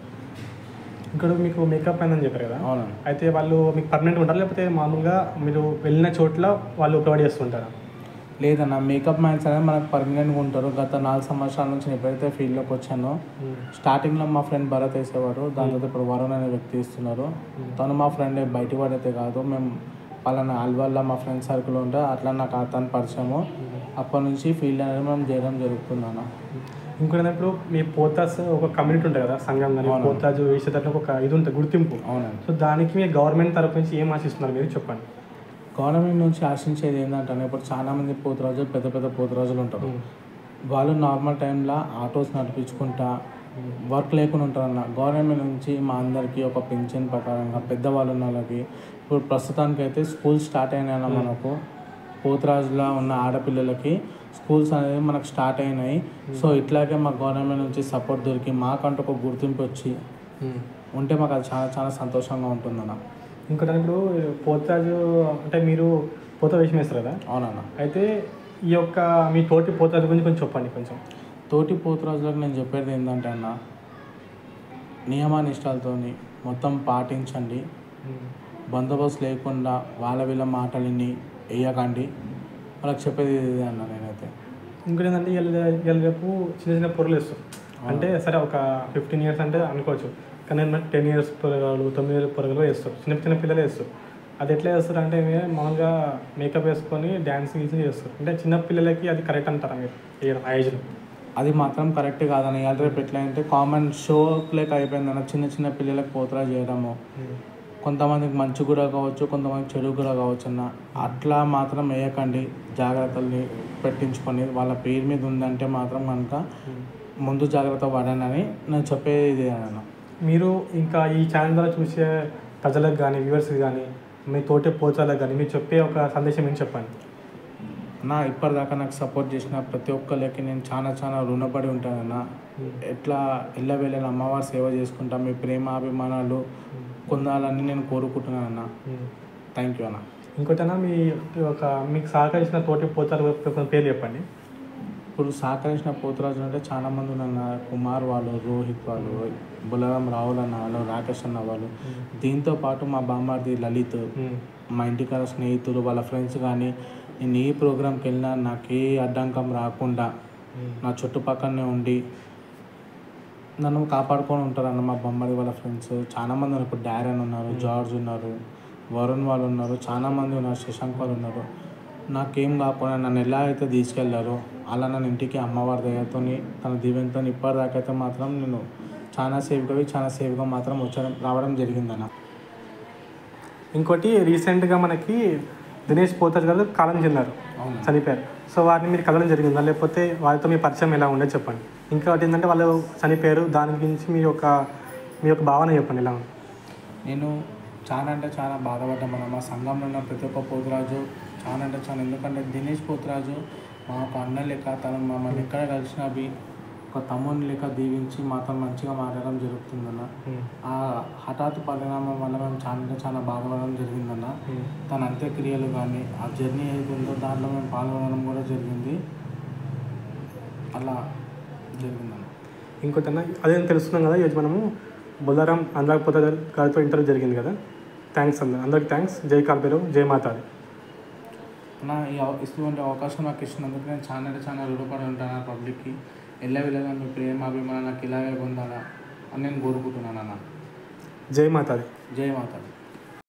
ఇక్కడ మీకు మేకప్ అయిందని చెప్పారు కదా అవునన్న అయితే వాళ్ళు మీకు పర్మనెంట్ ఉంటారు లేకపోతే మామూలుగా మీరు వెళ్ళిన చోట్ల వాళ్ళు ప్రొవైడ్ చేస్తుంటారా లేదన్న మేకప్ మ్యాన్స్ అనేది మనకు పర్మనెంట్గా ఉంటారు గత నాలుగు సంవత్సరాల నుంచి నేను ఎప్పుడైతే ఫీల్డ్లోకి వచ్చానో స్టార్టింగ్లో మా ఫ్రెండ్ భరత్ వేసేవారు దాని తర్వాత ఇప్పుడు వరుణ్ అనే వ్యక్తి ఇస్తున్నారు తను మా ఫ్రెండ్ బయటి వాడైతే కాదు మేము పలానా అల్వాల్లో మా ఫ్రెండ్ సర్కిల్ ఉంటే అట్లా నాకు అతను పరిచయము అప్పటి నుంచి ఫీల్డ్ అనేది మనం చేయడం జరుగుతుందన్న ఇంకోటి ఇప్పుడు మీ పోతాస్ ఒక కమ్యూనిటీ ఉంటుంది కదా సంఘం కానీ అవును. పోతాజు వేసేటట్లు ఒక ఇది ఉంటుంది గుర్తింపు అవునండి సో దానికి మీ గవర్నమెంట్ తరపు నుంచి ఏం ఆశిస్తున్నారు మీరు చెప్పండి గవర్నమెంట్ నుంచి ఆశించేది ఏంటంటే ఇప్పుడు చాలా మంది పోతురాజులు పెద్ద పెద్ద పోతురాజులు ఉంటారు వాళ్ళు నార్మల్ టైంలో ఆటోస్ నడిపించుకుంటా వర్క్ లేకుండా ఉంటారన్న గవర్నమెంట్ నుంచి మా అందరికీ ఒక పెన్షన్ ప్రకారంగా పెద్దవాళ్ళు ఉన్న వాళ్ళకి ఇప్పుడు ప్రస్తుతానికి అయితే స్కూల్ స్టార్ట్ అయినాయి మనకు పోతురాజులా ఉన్న ఆడపిల్లలకి స్కూల్స్ అనేది మనకు స్టార్ట్ అయినాయి సో ఇట్లాగే మా గవర్నమెంట్ నుంచి సపోర్ట్ దొరికి మాకంటూ ఒక గుర్తింపు వచ్చి ఉంటే మాకు అది చాలా చాలా సంతోషంగా ఉంటుందన్న ఇంకోటి ఇప్పుడు పోతాజు అంటే మీరు పోత వేషం వేస్తారు కదా అవునన్న అయితే ఈ యొక్క మీ తోటి పోతాజు గురించి కొంచెం చెప్పండి కొంచెం తోటి పోతురాజులకు నేను చెప్పేది ఏంటంటే అన్న నియమానిష్టాలతో మొత్తం పాటించండి బందోబస్తు లేకుండా వాళ్ళ వీళ్ళ మాటలని వేయకండి వాళ్ళకి చెప్పేది ఇదే అన్న నేనైతే ఇంకోటి ఏంటంటే ఇవాళ రేపు చిన్న చిన్న పొరలు వేస్తాం అంటే సరే ఒక ఫిఫ్టీన్ ఇయర్స్ అంటే అనుకోవచ్చు కానీ టెన్ ఇయర్స్ పొరగాలు తొమ్మిది ఇయర్స్ పొరగలు వేస్తారు చిన్న చిన్న పిల్లలు వేస్తారు అది ఎట్లా చేస్తారు అంటే మీరు మామూలుగా మేకప్ వేసుకొని డ్యాన్స్ గీసి చేస్తారు అంటే చిన్న పిల్లలకి అది కరెక్ట్ అంటారా మీరు వేయడం ఆ ఏజ్లో అది మాత్రం కరెక్ట్ కాదని ఇవాళ రేపు ఎట్లా అంటే కామన్ షో లేక అయిపోయిందన్న చిన్న చిన్న పిల్లలకు పోతరా చేయడము కొంతమందికి మంచి కూడా కావచ్చు కొంతమందికి చెడు కూడా కావచ్చు అన్న అట్లా మాత్రం వేయకండి జాగ్రత్తల్ని పెట్టించుకొని వాళ్ళ పేరు మీద ఉందంటే మాత్రం కనుక ముందు జాగ్రత్త పడనని నేను చెప్పేది ఇదే అన్న మీరు ఇంకా ఈ ఛానల్ ద్వారా చూసే ప్రజలకు కానీ వ్యూవర్స్కి కానీ మీ తోటి పోచాలకు కానీ మీరు చెప్పే ఒక సందేశం ఏం చెప్పండి నా ఇప్పటిదాకా నాకు సపోర్ట్ చేసిన ప్రతి ఒక్కరికి నేను చాలా చాలా రుణపడి ఉంటానన్న ఎట్లా ఎల్లవేళలా అమ్మవారి సేవ చేసుకుంటా మీ ప్రేమ అభిమానాలు పొందాలని నేను కోరుకుంటున్నాను అన్న థ్యాంక్ యూ అన్న ఇంకోటైనా మీ ఒక మీకు సహకరించిన తోటి పోచాలు పేర్లు చెప్పండి ఇప్పుడు సహకరించిన పోతురాజు అంటే చాలా మంది ఉన్నారు కుమార్ వాళ్ళు రోహిత్ వాళ్ళు బులరాం రావుల్ అన్న వాళ్ళు రాకేష్ అన్న వాళ్ళు దీంతో పాటు మా బామ్మార్ది లలిత్ మా ఇంటికాడ స్నేహితులు వాళ్ళ ఫ్రెండ్స్ కానీ నేను ఏ ప్రోగ్రామ్కి వెళ్ళినా నాకు ఏ అడ్డంకం రాకుండా నా చుట్టుపక్కలనే ఉండి నన్ను కాపాడుకొని ఉంటారన్న మా బొమ్మడి వాళ్ళ ఫ్రెండ్స్ చాలా మంది ఉన్నారు ఇప్పుడు డారెన్ ఉన్నారు జార్జ్ ఉన్నారు వరుణ్ వాళ్ళు ఉన్నారు చాలా మంది ఉన్నారు శశాంక్ వాళ్ళు ఉన్నారు నాకేం కాకుండా నన్ను ఎలా అయితే తీసుకెళ్లారో అలా నన్ను ఇంటికి అమ్మవారి దయతో తన దీవెనతో ఇప్పటిదాకా అయితే మాత్రం నేను చాలా సేఫ్గా చాలా సేఫ్గా మాత్రం వచ్చడం రావడం జరిగిందన్న ఇంకోటి రీసెంట్గా మనకి దినేష్ పోతాజ్ గారు కాలం చెందారు అవును చనిపోయారు సో వారిని మీరు కలవడం జరిగిందా లేకపోతే వారితో మీ పరిచయం ఎలా ఉండేది చెప్పండి ఇంకోటి ఏంటంటే వాళ్ళు చనిపోయారు దాని గురించి మీ యొక్క మీ యొక్క భావన చెప్పండి ఎలా ఉంది నేను చాలా అంటే చాలా బాధపడ్డామన్న మా సంఘంలో ఉన్న ప్రతి ఒక్క పోతురాజు చాలా అంటే చాలా ఎందుకంటే దినేష్ పోతురాజు మా ఒక అన్న లెక్క తను మమ్మల్ని ఎక్కడ కలిసినా బి ఒక తమ్ముని లెక్క దీవించి మాతో మంచిగా మాట్లాడడం జరుగుతుందన్న ఆ హఠాత్ పరిణామం వల్ల మేము చాలా అంటే చాలా బాధపడడం జరిగిందన్న తన అంత్యక్రియలు కానీ ఆ జర్నీ ఏది ఉందో దాంట్లో మేము పాల్గొనడం కూడా జరిగింది అలా జరిగిందన్న ఇంకోటి అన్న అదే తెలుస్తున్నాం కదా ఈరోజు మనము బొల్లారం అనురాగ్ పోతాజ్ గారితో ఇంటర్వ్యూ జరిగింది కదా థ్యాంక్స్ అందరు అందరికి థ్యాంక్స్ జై కాల్పేరు జై మాతాది నా ఈ అవ- ఇటువంటి అవకాశం నాకు ఇచ్చినందుకు నేను చాలా అంటే చాలా రుణపడి ఉంటాను పబ్లిక్కి ఎల్ల వెళ్ళగా మీ ప్రేమ అభిమానం నాకు ఇలాగే పొందాలా అని నేను కోరుకుంటున్నాను అన్న జై మాతాది జై మాతాది